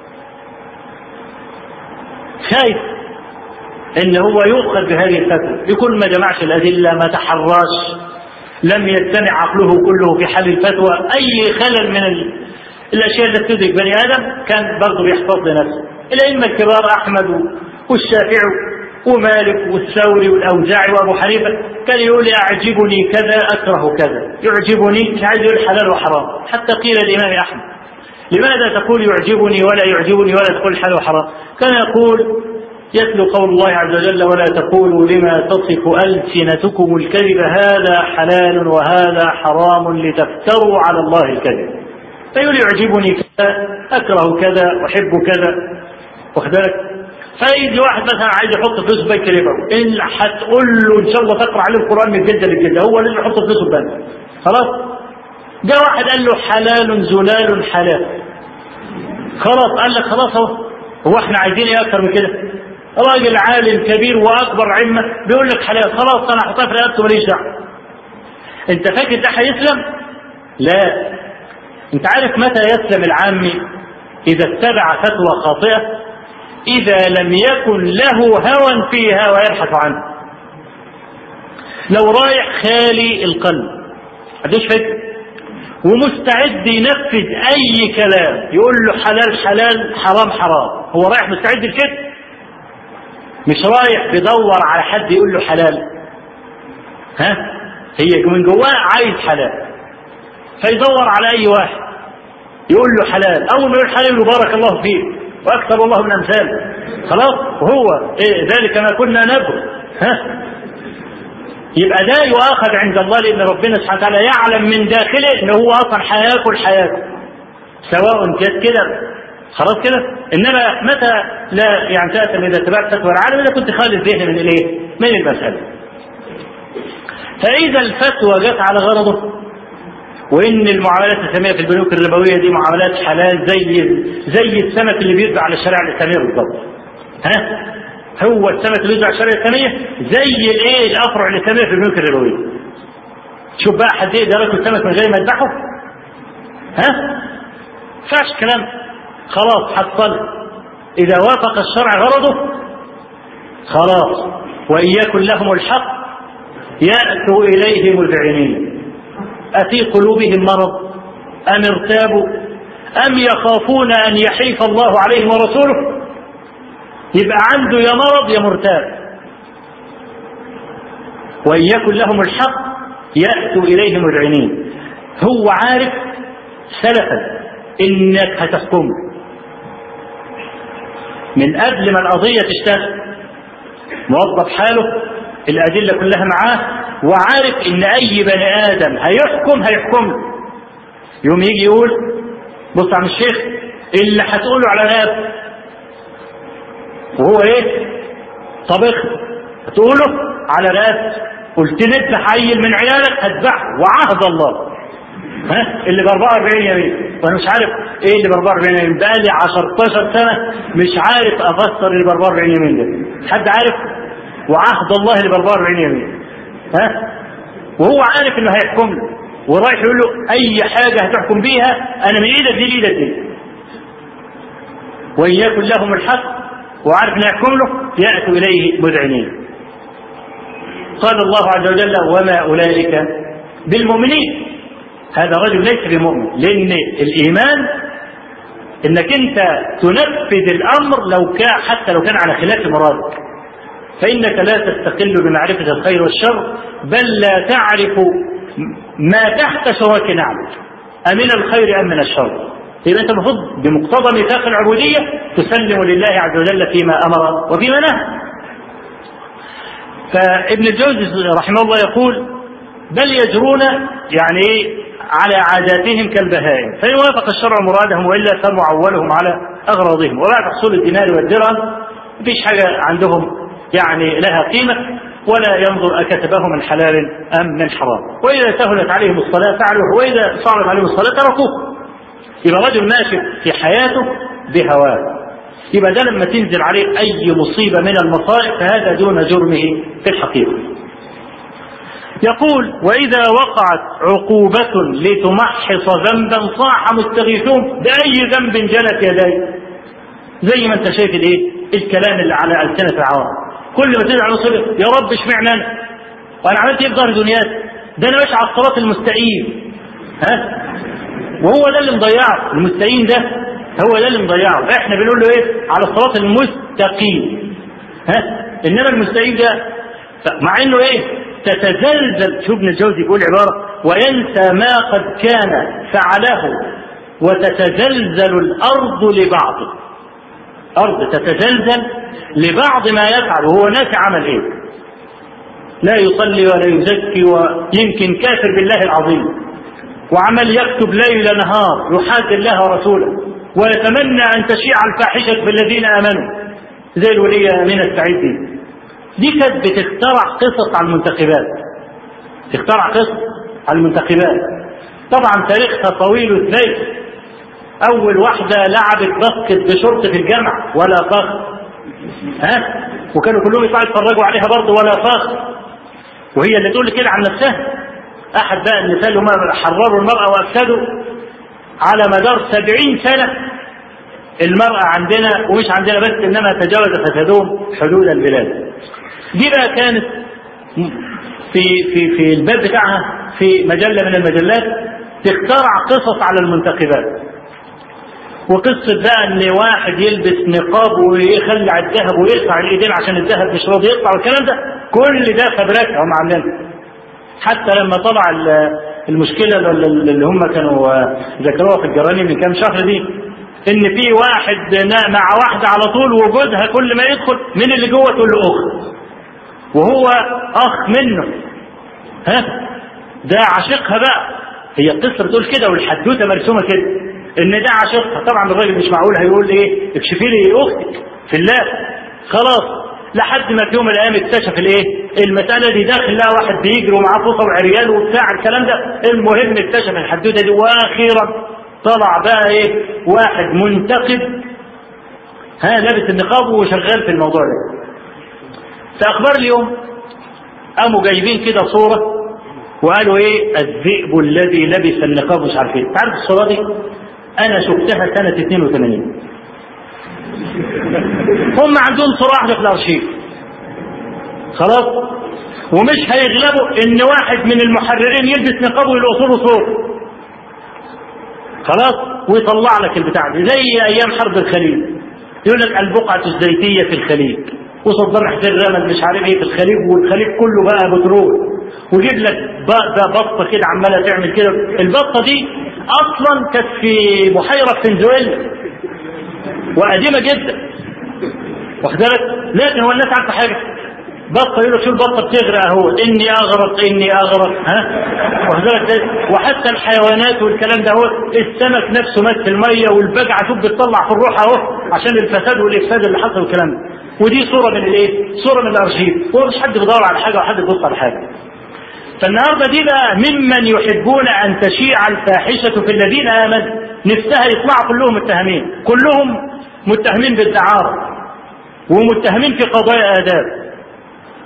خايف إن هو يؤخذ بهذه الفتوى يكون ما جمعش الأدلة ما تحراش لم يجتمع عقله كله في حل الفتوى أي خلل من الأشياء التي تدرك بني آدم كان برضه بيحتفظ لنفسه الأئمة الكبار أحمد والشافعي ومالك والثوري والأوزاعي وأبو حنيفة كان يقول يعجبني كذا أكره كذا يعجبني مش عايز يقول حلال وحرام حتى قيل الإمام أحمد لماذا تقول يعجبني ولا يعجبني ولا تقول حلال وحرام كان يقول يتلو قول الله عز وجل ولا تقولوا لما تصف ألسنتكم الكذب هذا حلال وهذا حرام لتفتروا على الله الكذب فيقول يعجبني كذا أكره كذا أحب كذا واخد بالك فيجي واحد مثلا عايز يحط فلوس في بنك ربوي ان هتقول له ان شاء الله تقرا عليه القران من جده لجده هو لازم يحط فلوسه في البنك خلاص جاء واحد قال له حلال زلال حلال خلاص قال لك خلاص اهو هو احنا عايزين ايه اكتر من كده راجل عالم كبير واكبر عمه بيقول لك حلال خلاص انا هحطها في رقبته ماليش دعوه انت فاكر ده هيسلم؟ لا انت عارف متى يسلم العامي اذا اتبع فتوى خاطئه إذا لم يكن له هوى فيها ويبحث عنه لو رايح خالي القلب عندوش فكر ومستعد ينفذ أي كلام يقول له حلال حلال حرام حرام هو رايح مستعد لكده مش رايح بيدور على حد يقول له حلال ها هي من جواه عايز حلال فيدور على أي واحد يقول له حلال أول ما يقول حلال يقول بارك الله فيك واكثر الله من امثاله خلاص وهو إيه ذلك ما كنا نبغي ها يبقى ده يؤاخذ عند الله لان ربنا سبحانه وتعالى يعلم من داخله ان هو اصلا هياكل حياته سواء كانت كده خلاص كده انما متى لا يعني تأتم اذا اتبعت فتوى العالم اذا كنت خالي الذهن من الايه؟ من المساله. فاذا الفتوى جت على غرضه وان المعاملات الاسلاميه في البنوك الربويه دي معاملات حلال زي زي السمك اللي بيطلع على الشريعه الاسلاميه بالضبط. ها؟ هو السمك اللي بيطلع على الشريعه الاسلاميه زي الايه الافرع الاسلاميه في البنوك الربويه. شوف بقى حد يقدر ياكل سمك من غير ما يذبحه؟ ها؟ فاش كلام خلاص حصل اذا وافق الشرع غرضه خلاص وان يكن لهم الحق ياتوا اليه مذعنين أفي قلوبهم مرض أم ارتابوا أم يخافون أن يحيف الله عليهم ورسوله يبقى عنده يا مرض يا مرتاب وإن يكن لهم الحق يأتوا إليه مذعنين هو عارف سلفا إنك هتحكم من قبل ما القضية تشتغل موظف حاله الأدلة كلها معاه وعارف ان اي بني ادم هيحكم هيحكم له يوم يجي يقول بص يا عم الشيخ اللي هتقوله على راب وهو ايه طبخ هتقوله على راب قلت لي انت عيل من عيالك هتذبحه وعهد الله ها اللي ب 44 يمين وانا مش عارف ايه اللي ب 44 يمين بقى لي 10 سنه مش عارف افسر اللي ب 44 يمين ده حد عارف وعهد الله اللي ب 44 يمين ها وهو عارف انه هيحكم له ورايح يقول له اي حاجه هتحكم بيها انا من ايدك دي لايدك دي وان يكن لهم الحق وعارف انه يحكم له ياتوا اليه مذعنين قال الله عز وجل وما اولئك بالمؤمنين هذا رجل ليس بمؤمن لان الايمان انك انت تنفذ الامر لو كان حتى لو كان على خلاف مرادك فانك لا تستقل بمعرفه الخير والشر بل لا تعرف ما تحت شراك نعمك امن الخير ام من الشر يبقى انت المفروض بمقتضى ميثاق العبوديه تسلم لله عز وجل فيما امر وفيما نهى فابن الجوزي رحمه الله يقول بل يجرون يعني ايه على عاداتهم كالبهائم فإن وافق الشرع مرادهم وإلا فمعولهم على أغراضهم وبعد حصول الدينار والدرهم مفيش حاجة عندهم يعني لها قيمة ولا ينظر أكتبه من حلال أم من حرام وإذا سهلت عليهم الصلاة فعلوه وإذا صعبت عليهم الصلاة تركوه يبقى رجل ماشي في حياته بهواه يبقى ده لما تنزل عليه أي مصيبة من المصائب فهذا دون جرمه في الحقيقة يقول وإذا وقعت عقوبة لتمحص ذنبا صاح مستغيثون بأي ذنب جنت يديه زي ما انت شايف الايه الكلام اللي على ألسنة العوام كل ما تدعي مصيبة يا رب اشمعنى انا وانا عملت ايه في ظهر دنياك ده انا ماشي على الصراط المستقيم ها وهو ده اللي مضيعه المستقيم ده هو ده اللي مضيعه احنا بنقول له ايه على الصراط المستقيم ها انما المستقيم ده مع انه ايه تتزلزل شوف ابن الجوزي بيقول عبارة وينسى ما قد كان فعله وتتزلزل الأرض لبعضه أرض تتزلزل لبعض ما يفعل وهو ناسي عمل إيه لا يصلي ولا يزكي ويمكن كافر بالله العظيم وعمل يكتب ليل نهار يحاد الله ورسوله ويتمنى أن تشيع الفاحشة في الذين آمنوا زي الولية من السعيد دي دي كانت بتخترع قصص على المنتخبات تخترع قصص على المنتخبات طبعا تاريخها طويل الزيت اول واحده لعبت باسكت بشرط في الجامعه ولا فخر ها وكانوا كلهم يطلعوا يتفرجوا عليها برضه ولا فخر وهي اللي تقول كده عن نفسها احد بقى النساء اللي هم حرروا المراه وافسدوا على مدار سبعين سنه المرأة عندنا ومش عندنا بس إنما تجاوز فسادهم حدود البلاد دي بقى كانت في في في الباب بتاعها في مجله من المجلات تخترع قصص على المنتخبات وقصة بقى ان واحد يلبس نقاب ويخلع الذهب ويقطع الايدين عشان الذهب مش راضي يقطع والكلام ده كل ده فبركة هم عاملينها حتى لما طلع المشكلة اللي هم كانوا ذكروها في الجرانين من كام شهر دي ان في واحد مع واحدة على طول وجودها كل ما يدخل من اللي جوه تقول له اخت وهو اخ منه ها ده عاشقها بقى هي القصه بتقول كده والحدوته مرسومه كده ان ده عاشقها طبعا الراجل مش معقول هيقول ايه اكشفي لي اختك في الله خلاص لحد ما في يوم من الايام اكتشف الايه المساله دي داخل لها واحد بيجري ومعاه فوطه وعريان وبتاع الكلام ده المهم اكتشف الحدوته دي واخيرا طلع بقى ايه واحد منتقد ها لابس النقاب وشغال في الموضوع ده في اخبار اليوم قاموا جايبين كده صوره وقالوا ايه الذئب الذي لبس النقاب مش عارف ايه تعرف الصوره دي انا شفتها سنه 82 هم عندهم صوره واحده في الارشيف خلاص ومش هيغلبوا ان واحد من المحررين يلبس نقاب ويلقص له صوره خلاص ويطلع لك البتاع دي زي ايام حرب الخليج يقول لك البقعه الزيتيه في الخليج وصدر حسين الرمل مش عارف ايه في الخليج والخليج كله بقى بترول وجيب لك بقى بطه كده عماله تعمل كده البطه دي اصلا كانت في بحيره فنزويلا وقديمه جدا واخد بالك لكن هو الناس عارفه حاجه بطه يقول لك شو البطه بتغرق اهو اني اغرق اني اغرق ها واخد بالك وحتى الحيوانات والكلام ده اهو السمك نفسه مات في الميه والبجعه شوف بتطلع في الروح اهو عشان الفساد والافساد اللي حصل والكلام ده ودي صوره من الايه؟ صوره من الارشيف هو مش حد بيدور على حاجه وحد بيبص على حاجه فالنهارده دي بقى ممن يحبون ان تشيع الفاحشه في الذين امنوا نفسها يطلعوا كلهم متهمين كلهم متهمين بالدعاره ومتهمين في قضايا اداب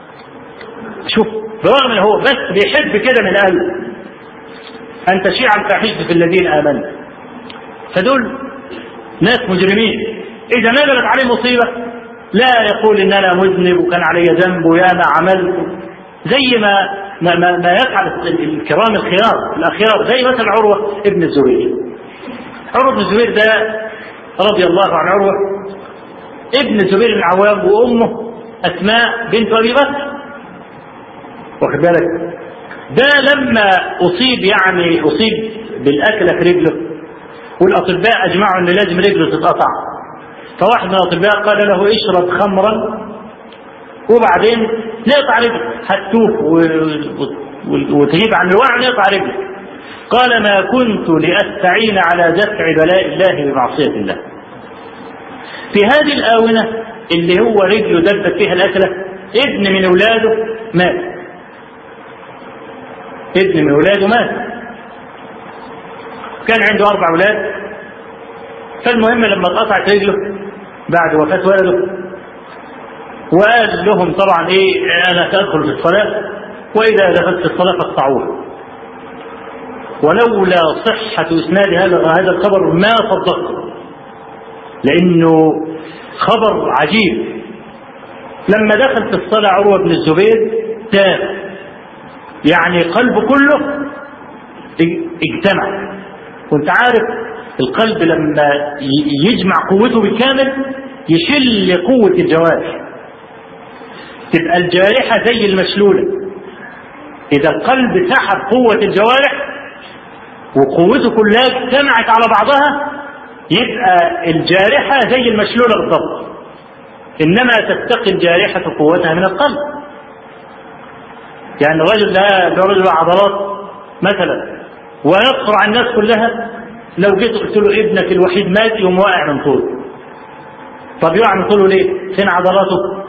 شوف برغم ان هو بس بيحب كده من قلبه ان تشيع الفاحشه في الذين امنوا فدول ناس مجرمين اذا نزلت عليه مصيبه لا يقول ان انا مذنب وكان علي ذنب ويا ما عملت زي ما ما, ما, ما يفعل الكرام الخيار الاخيار زي مثلا عروه ابن الزبير عروه بن الزبير ده رضي الله عن عروه ابن الزبير بن العوام وامه اسماء بنت ابي بكر واخد بالك ده لما اصيب يعني اصيب بالاكله في رجله والاطباء اجمعوا ان لازم رجله تتقطع فواحد من الاطباء قال له اشرب خمرا وبعدين نقطع رجلك هتوف وتجيب عن الوعي نقطع رجلك قال ما كنت لأستعين على دفع بلاء الله بمعصية الله في هذه الآونة اللي هو رجله دبت فيها الأكلة ابن من أولاده مات ابن من أولاده مات كان عنده أربع أولاد فالمهم لما اتقطعت رجله بعد وفاة ولده وقال لهم طبعا ايه انا سادخل في الصلاه واذا دخلت في الصلاه فاقطعوها ولولا صحة إسناد هذا هذا الخبر ما صدقته لأنه خبر عجيب لما دخل في الصلاة عروة بن الزبير تاب يعني قلبه كله اجتمع وانت عارف القلب لما يجمع قوته بالكامل يشل قوة الجوارح تبقى الجارحة زي المشلولة إذا القلب سحب قوة الجوارح وقوته كلها اجتمعت على بعضها يبقى الجارحة زي المشلولة بالضبط إنما تستقي الجارحة قوتها من القلب يعني الرجل ده رجل عضلات مثلا ويقصر على الناس كلها لو جيت قلت له ابنك الوحيد مات يقوم واقع من طوله طب يقع من طوله ليه؟ فين عضلاته؟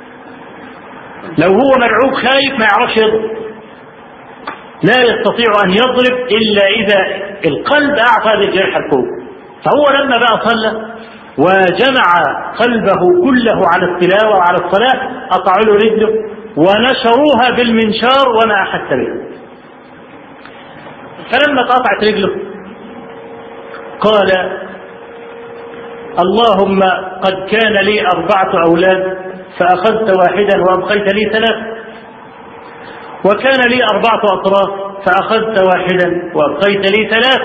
لو هو مرعوب خايف ما يعرفش يضرب لا يستطيع ان يضرب الا اذا القلب اعطى للجرح القوه فهو لما بقى صلى وجمع قلبه كله على التلاوه وعلى الصلاه قطعوا له رجله ونشروها بالمنشار وما احس به فلما قطعت رجله قال اللهم قد كان لي أربعة أولاد فأخذت واحدا وأبقيت لي ثلاث وكان لي أربعة أطراف فأخذت واحدا وأبقيت لي ثلاث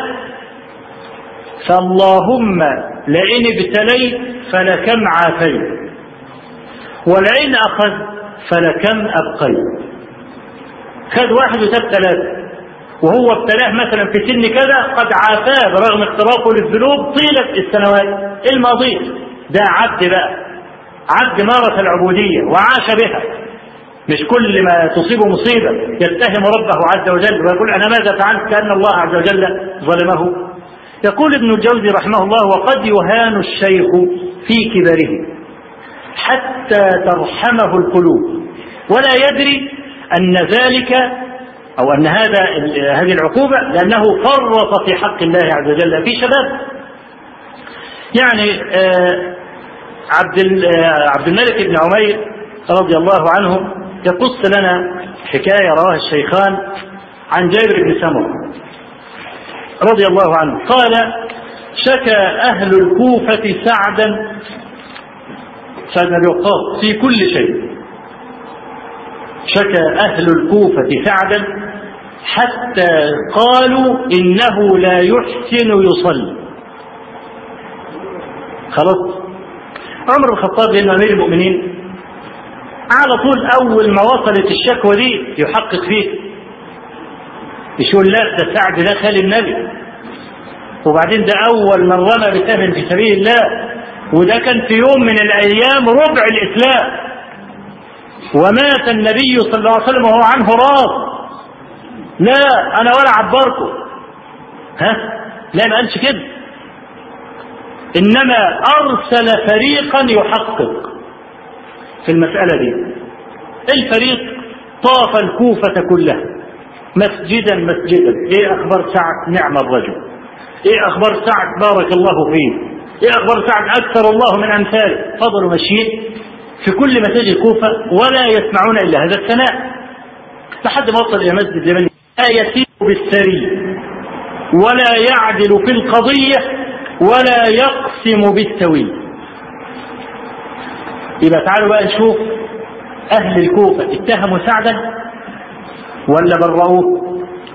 فاللهم لئن ابتليت فلكم عافيت ولئن أخذت فلكم أبقيت خذ واحد وساب ثلاثة وهو ابتلاه مثلا في سن كذا قد عافاه برغم اقترافه للذنوب طيلة السنوات الماضية ده عبد بقى عبد مارس العبودية وعاش بها مش كل ما تصيبه مصيبة يتهم ربه عز وجل ويقول أنا ماذا فعلت كأن الله عز وجل ظلمه يقول ابن الجوزي رحمه الله وقد يهان الشيخ في كبره حتى ترحمه القلوب ولا يدري أن ذلك أو أن هذا هذه العقوبة لأنه فرط في حق الله عز وجل في شباب يعني عبد عبد الملك بن عمير رضي الله عنه يقص لنا حكاية رواها الشيخان عن جابر بن سمرة رضي الله عنه قال شكى أهل الكوفة سعدا سعد بن وقاص في كل شيء شكى أهل الكوفة سعدا حتى قالوا إنه لا يحسن يصلي خلاص عمر بن الخطاب لأنه أمير المؤمنين على طول أول ما وصلت الشكوى دي يحقق فيه يقول لا ده سعد ده خال النبي وبعدين ده أول من رمى بسهم في سبيل الله وده كان في يوم من الأيام ربع الإسلام ومات النبي صلى الله عليه وسلم وهو عنه راض لا انا ولا عبرته ها لا ما قالش كده انما ارسل فريقا يحقق في المساله دي الفريق طاف الكوفه كلها مسجدا مسجدا ايه اخبار سعد نعم الرجل ايه اخبار سعد بارك الله فيه ايه اخبار سعد اكثر الله من امثاله فضلوا ماشيين في كل مساجد الكوفة ولا يسمعون إلا هذا الثناء لحد ما وصل الى مسجد اليمن لا يسير بالسري ولا يعدل في القضيه ولا يقسم بالسوي يبقى تعالوا بقى نشوف اهل الكوفه اتهموا سعدا ولا برؤوه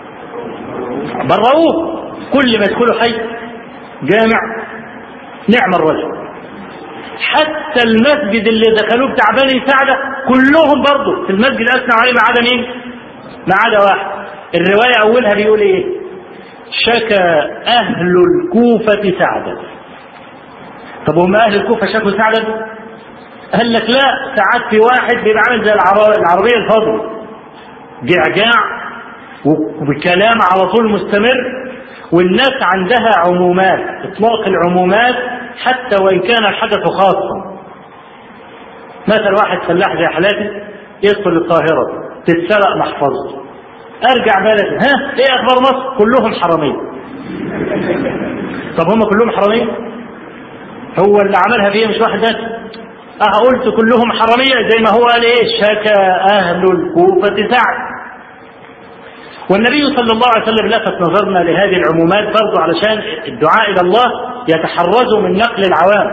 برؤوه كل ما يدخلوا حي جامع نعم الرجل حتى المسجد اللي دخلوه بتاع بني سعده كلهم برضه في المسجد اثنوا عليه ما عدا مين؟ ما عدا واحد الروايه اولها بيقول ايه؟ شكى اهل الكوفه سعدا طب هم اهل الكوفه شكوا سعدا؟ قال لك لا ساعات في واحد بيبقى عامل زي العربيه الفاضيه جعجاع وبكلام على طول مستمر والناس عندها عمومات اطلاق العمومات حتى وان كان الحدث خاصا مثلا واحد فلاح زي حالاتي يدخل القاهره تتسرق محفظته ارجع بلدي ها ايه اخبار مصر كلهم حراميه طب هم كلهم حراميه هو اللي عملها فيه مش واحد بس اه قلت كلهم حراميه زي ما هو قال ايه شكى اهل الكوفه سعد والنبي صلى الله عليه وسلم لفت نظرنا لهذه العمومات برضو علشان الدعاء الى الله يتحرزوا من نقل العوام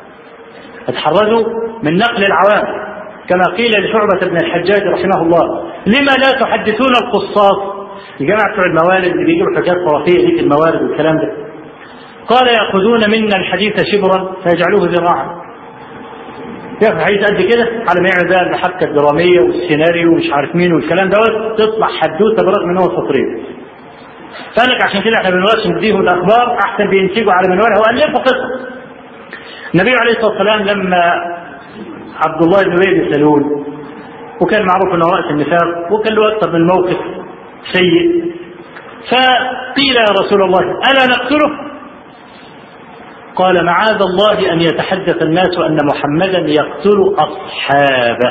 يتحرزوا من نقل العوام كما قيل لشعبة بن الحجاج رحمه الله لما لا تحدثون القصاص الجماعة بتوع الموارد اللي بيجيبوا حاجات خرافية دي في الموارد والكلام ده قال يأخذون منا الحديث شبرا فيجعلوه ذراعا ياخد حديث قد كده على ما يعمل بقى الحبكه الدراميه والسيناريو ومش عارف مين والكلام دوت تطلع حدوته برغم ان هو سطرين. فقال لك عشان كده احنا بنورش نديهم الاخبار احسن بينتجوا على منوالها والفوا قصص. النبي عليه الصلاه والسلام لما عبد الله بن ابي بن سلول وكان معروف انه راس النفاق وكان له اكثر من موقف سيء فقيل يا رسول الله الا نقتله؟ قال معاذ الله ان يتحدث الناس ان محمدا يقتل اصحابه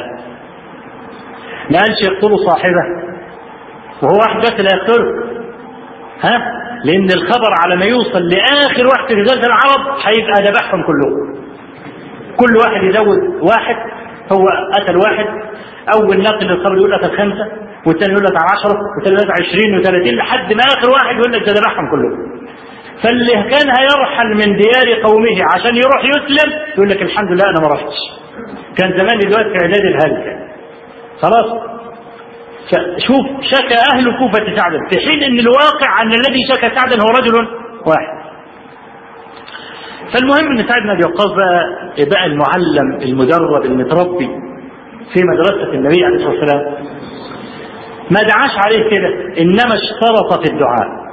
ما قالش يقتل صاحبه وهو واحد بس اللي يقتله ها لان الخبر على ما يوصل لاخر واحد في جزيره العرب هيبقى ذبحهم كلهم كل واحد يزود واحد هو قتل واحد اول نقل للخبر يقول قتل خمسه والثاني يقول لك على 10 والثاني يقول لك 20 و30 لحد ما اخر واحد يقول لك ده ذبحهم كلهم فاللي كان هيرحل من ديار قومه عشان يروح يسلم يقول لك الحمد لله انا ما رحتش كان زمان دلوقتي في اعداد الهلكه خلاص فشوف شكى اهل الكوفه سعدا في حين ان الواقع ان الذي شكى سعدا هو رجل واحد فالمهم ان سعد بن ابي وقاص بقى بقى المعلم المدرب المتربي في مدرسه النبي عليه الصلاه والسلام ما دعاش عليه كده انما اشترط في الدعاء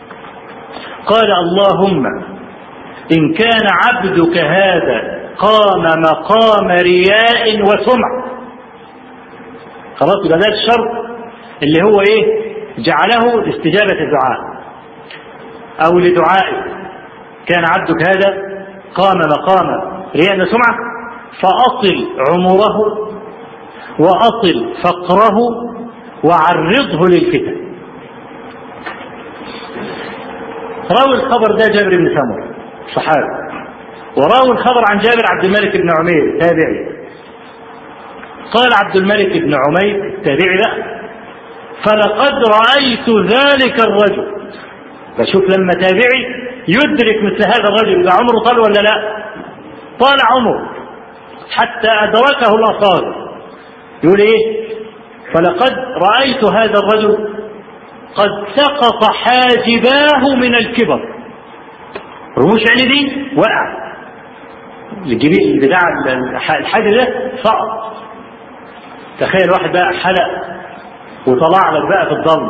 قال اللهم إن كان عبدك هذا قام مقام رياء وسمع خلاص يبقى ده الشرط اللي هو ايه جعله لاستجابة الدعاء أو لدعائه كان عبدك هذا قام مقام رياء وسمعة فأصل عمره وأصل فقره وعرضه للفتن راوي الخبر ده جابر بن سمر صحابي وراوي الخبر عن جابر عبد الملك بن عمير تابعي قال عبد الملك بن عمير التابعي بقى فلقد رأيت ذلك الرجل بشوف لما تابعي يدرك مثل هذا الرجل ده عمره طال ولا لا طال عمره حتى أدركه الأصابع يقول إيه فلقد رأيت هذا الرجل قد سقط حاجباه من الكبر رموش عيني دي وقع الجبين بتاع الحاجب ده سقط تخيل واحد بقى حلق وطلع لك بقى في الضلمه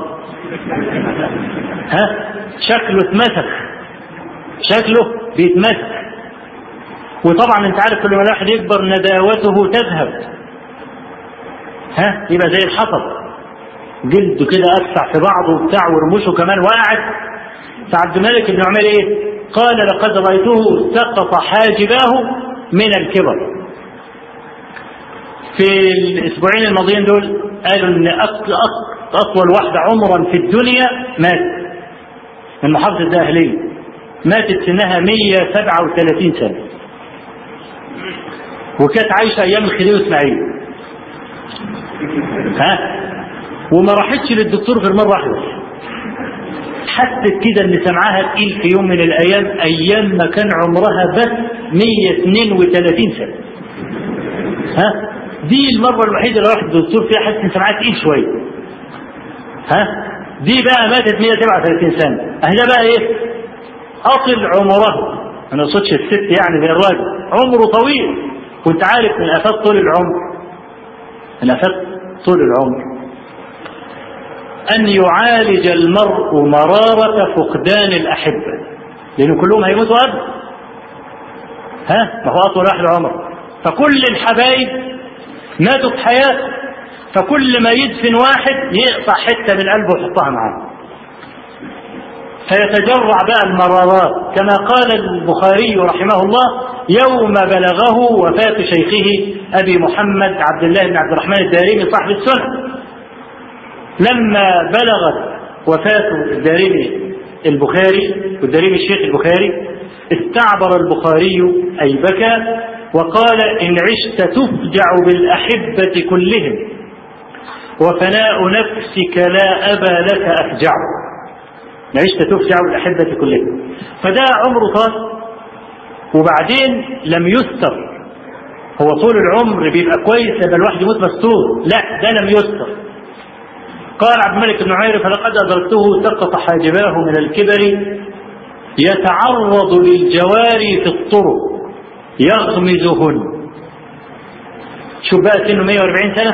ها شكله اتمسك شكله بيتمسك وطبعا انت عارف كل ما الواحد يكبر نداوته تذهب ها يبقى زي الحطب جلده كده أسع في بعضه وبتاع ورموشه كمان وقعت فعبد الملك بن عمر ايه؟ قال لقد رأيته سقط حاجباه من الكبر. في الأسبوعين الماضيين دول قالوا إن أطول واحدة عمرا في الدنيا مات من محافظة الداهلية ماتت سنها 137 سنة وكانت عايشة أيام الخديوي إسماعيل ها وما راحتش للدكتور غير مره واحده حست كده ان سمعها تقيل في يوم من الايام ايام ما كان عمرها بس 132 سنه ها دي المره الوحيده اللي راحت الدكتور فيها حست ان سمعها تقيل شويه ها دي بقى ماتت 137 سنه اهلا بقى ايه اطل عمره ما نقصدش الست يعني زي الراجل عمره طويل وانت عارف من افات طول العمر من افات طول العمر أن يعالج المرء مرارة فقدان الأحبة لأن كلهم هيموتوا أبدا ها ما هو أطول واحد عمر فكل الحبايب ماتوا في حياته فكل ما يدفن واحد يقطع حتة من قلبه ويحطها معاه فيتجرع بقى المرارات كما قال البخاري رحمه الله يوم بلغه وفاة شيخه أبي محمد عبد الله بن عبد الرحمن الدارمي صاحب السنة لما بلغت وفاة الدارمي البخاري والدارمي الشيخ البخاري استعبر البخاري أي بكى وقال إن عشت تفجع بالأحبة كلهم وفناء نفسك لا أبا لك أفجع إن عشت تفجع بالأحبة كلهم فده عمره طال وبعدين لم يستر هو طول العمر بيبقى كويس لما الواحد يموت مستور لا ده لم يستر قال عبد الملك بن عمير فلقد أدركته سقط حاجباه من الكبر يتعرض للجواري في الطرق يغمزهن شوف بقى سنه 140 سنة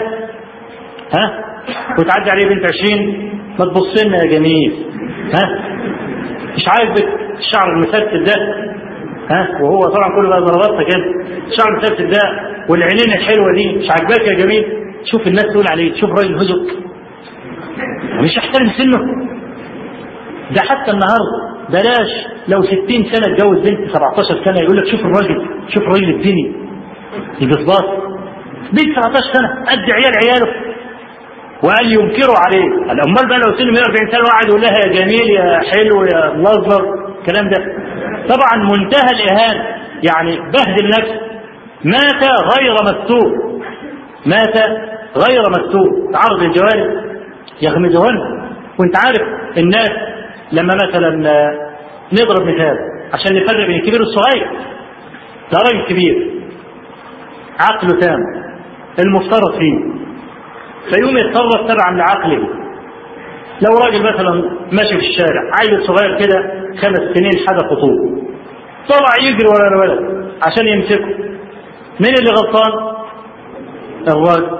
ها وتعدي عليه بنت 20 ما تبص لنا يا جميل ها مش عاجبك الشعر المسدس ده ها وهو طبعا كله بقى ضربات كده الشعر المسدس ده والعينين الحلوه دي مش عاجباك يا جميل شوف الناس تقول عليه شوف راجل هزق مش يحترم سنه ده حتى النهارده بلاش لو 60 سنه اتجوز بنت 17 سنه يقول لك شوف الراجل شوف الراجل الدنيا البسباط بنت 17 سنه قد عيال عياله وقال ينكروا عليه قال امال بقى لو سنه 140 سنه وقعد يقول لها يا جميل يا حلو يا مظهر الكلام ده طبعا منتهى الاهانه يعني بهدل نفسه مات غير مستور مات غير مستور تعرض الجوارح يغمزهن وانت عارف الناس لما مثلا نضرب مثال عشان نفرق بين الكبير والصغير ده راجل كبير عقله تام المفترض فيه فيقوم يتصرف تبعا لعقله لو راجل مثلا ماشي في الشارع عيل صغير كده خمس سنين حدث خطوب طلع يجري ورا الولد عشان يمسكه مين اللي غلطان؟ الراجل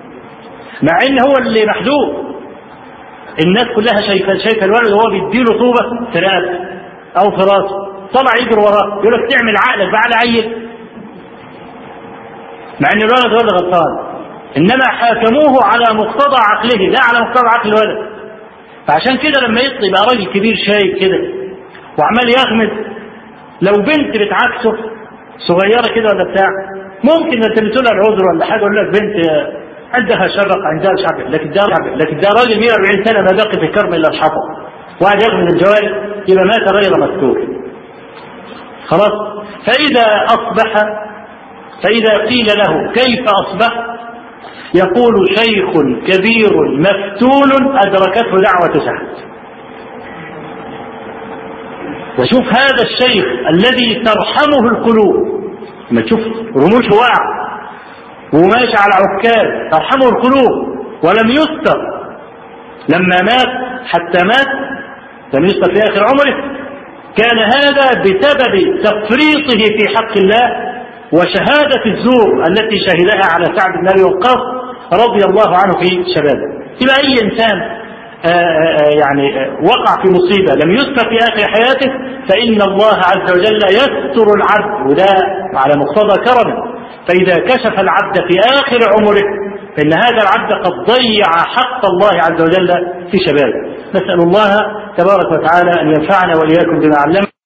مع ان هو اللي محدود الناس كلها شايفه شايفه الولد وهو بيديله طوبه في رقبته او في راسه طلع يجري وراه يقول لك تعمل عقلك بقى على عيل مع ان الولد هو اللي غلطان انما حاكموه على مقتضى عقله لا على مقتضى عقل الولد فعشان كده لما يطلع يبقى راجل كبير شايب كده وعمال يغمز لو بنت بتعكسه صغيره كده ولا بتاع ممكن انت بتقول لها العذر ولا حاجه يقول لك بنت عندها شرق عندها شعب لكن ده لكن ده راجل 140 سنه ما بقي في الكرم الا الحطب وقاعد يغمز الجوارح يبقى مات غير مذكور خلاص فاذا اصبح فاذا قيل له كيف اصبح يقول شيخ كبير مفتول أدركته دعوة سعد وشوف هذا الشيخ الذي ترحمه القلوب لما تشوف رموشه واقع وماشي على عكاز ترحمه القلوب ولم يستر لما مات حتى مات لم يستر في آخر عمره كان هذا بسبب تفريطه في حق الله وشهادة الزور التي شهدها على سعد بن أبي وقاص رضي الله عنه في شبابه يبقى أي إنسان آآ آآ يعني وقع في مصيبة لم يستر في آخر حياته فإن الله عز وجل يستر العبد وده على مقتضى كرمه فإذا كشف العبد في آخر عمره فإن هذا العبد قد ضيع حق الله عز وجل في شبابه نسأل الله تبارك وتعالى أن ينفعنا وإياكم بما علمنا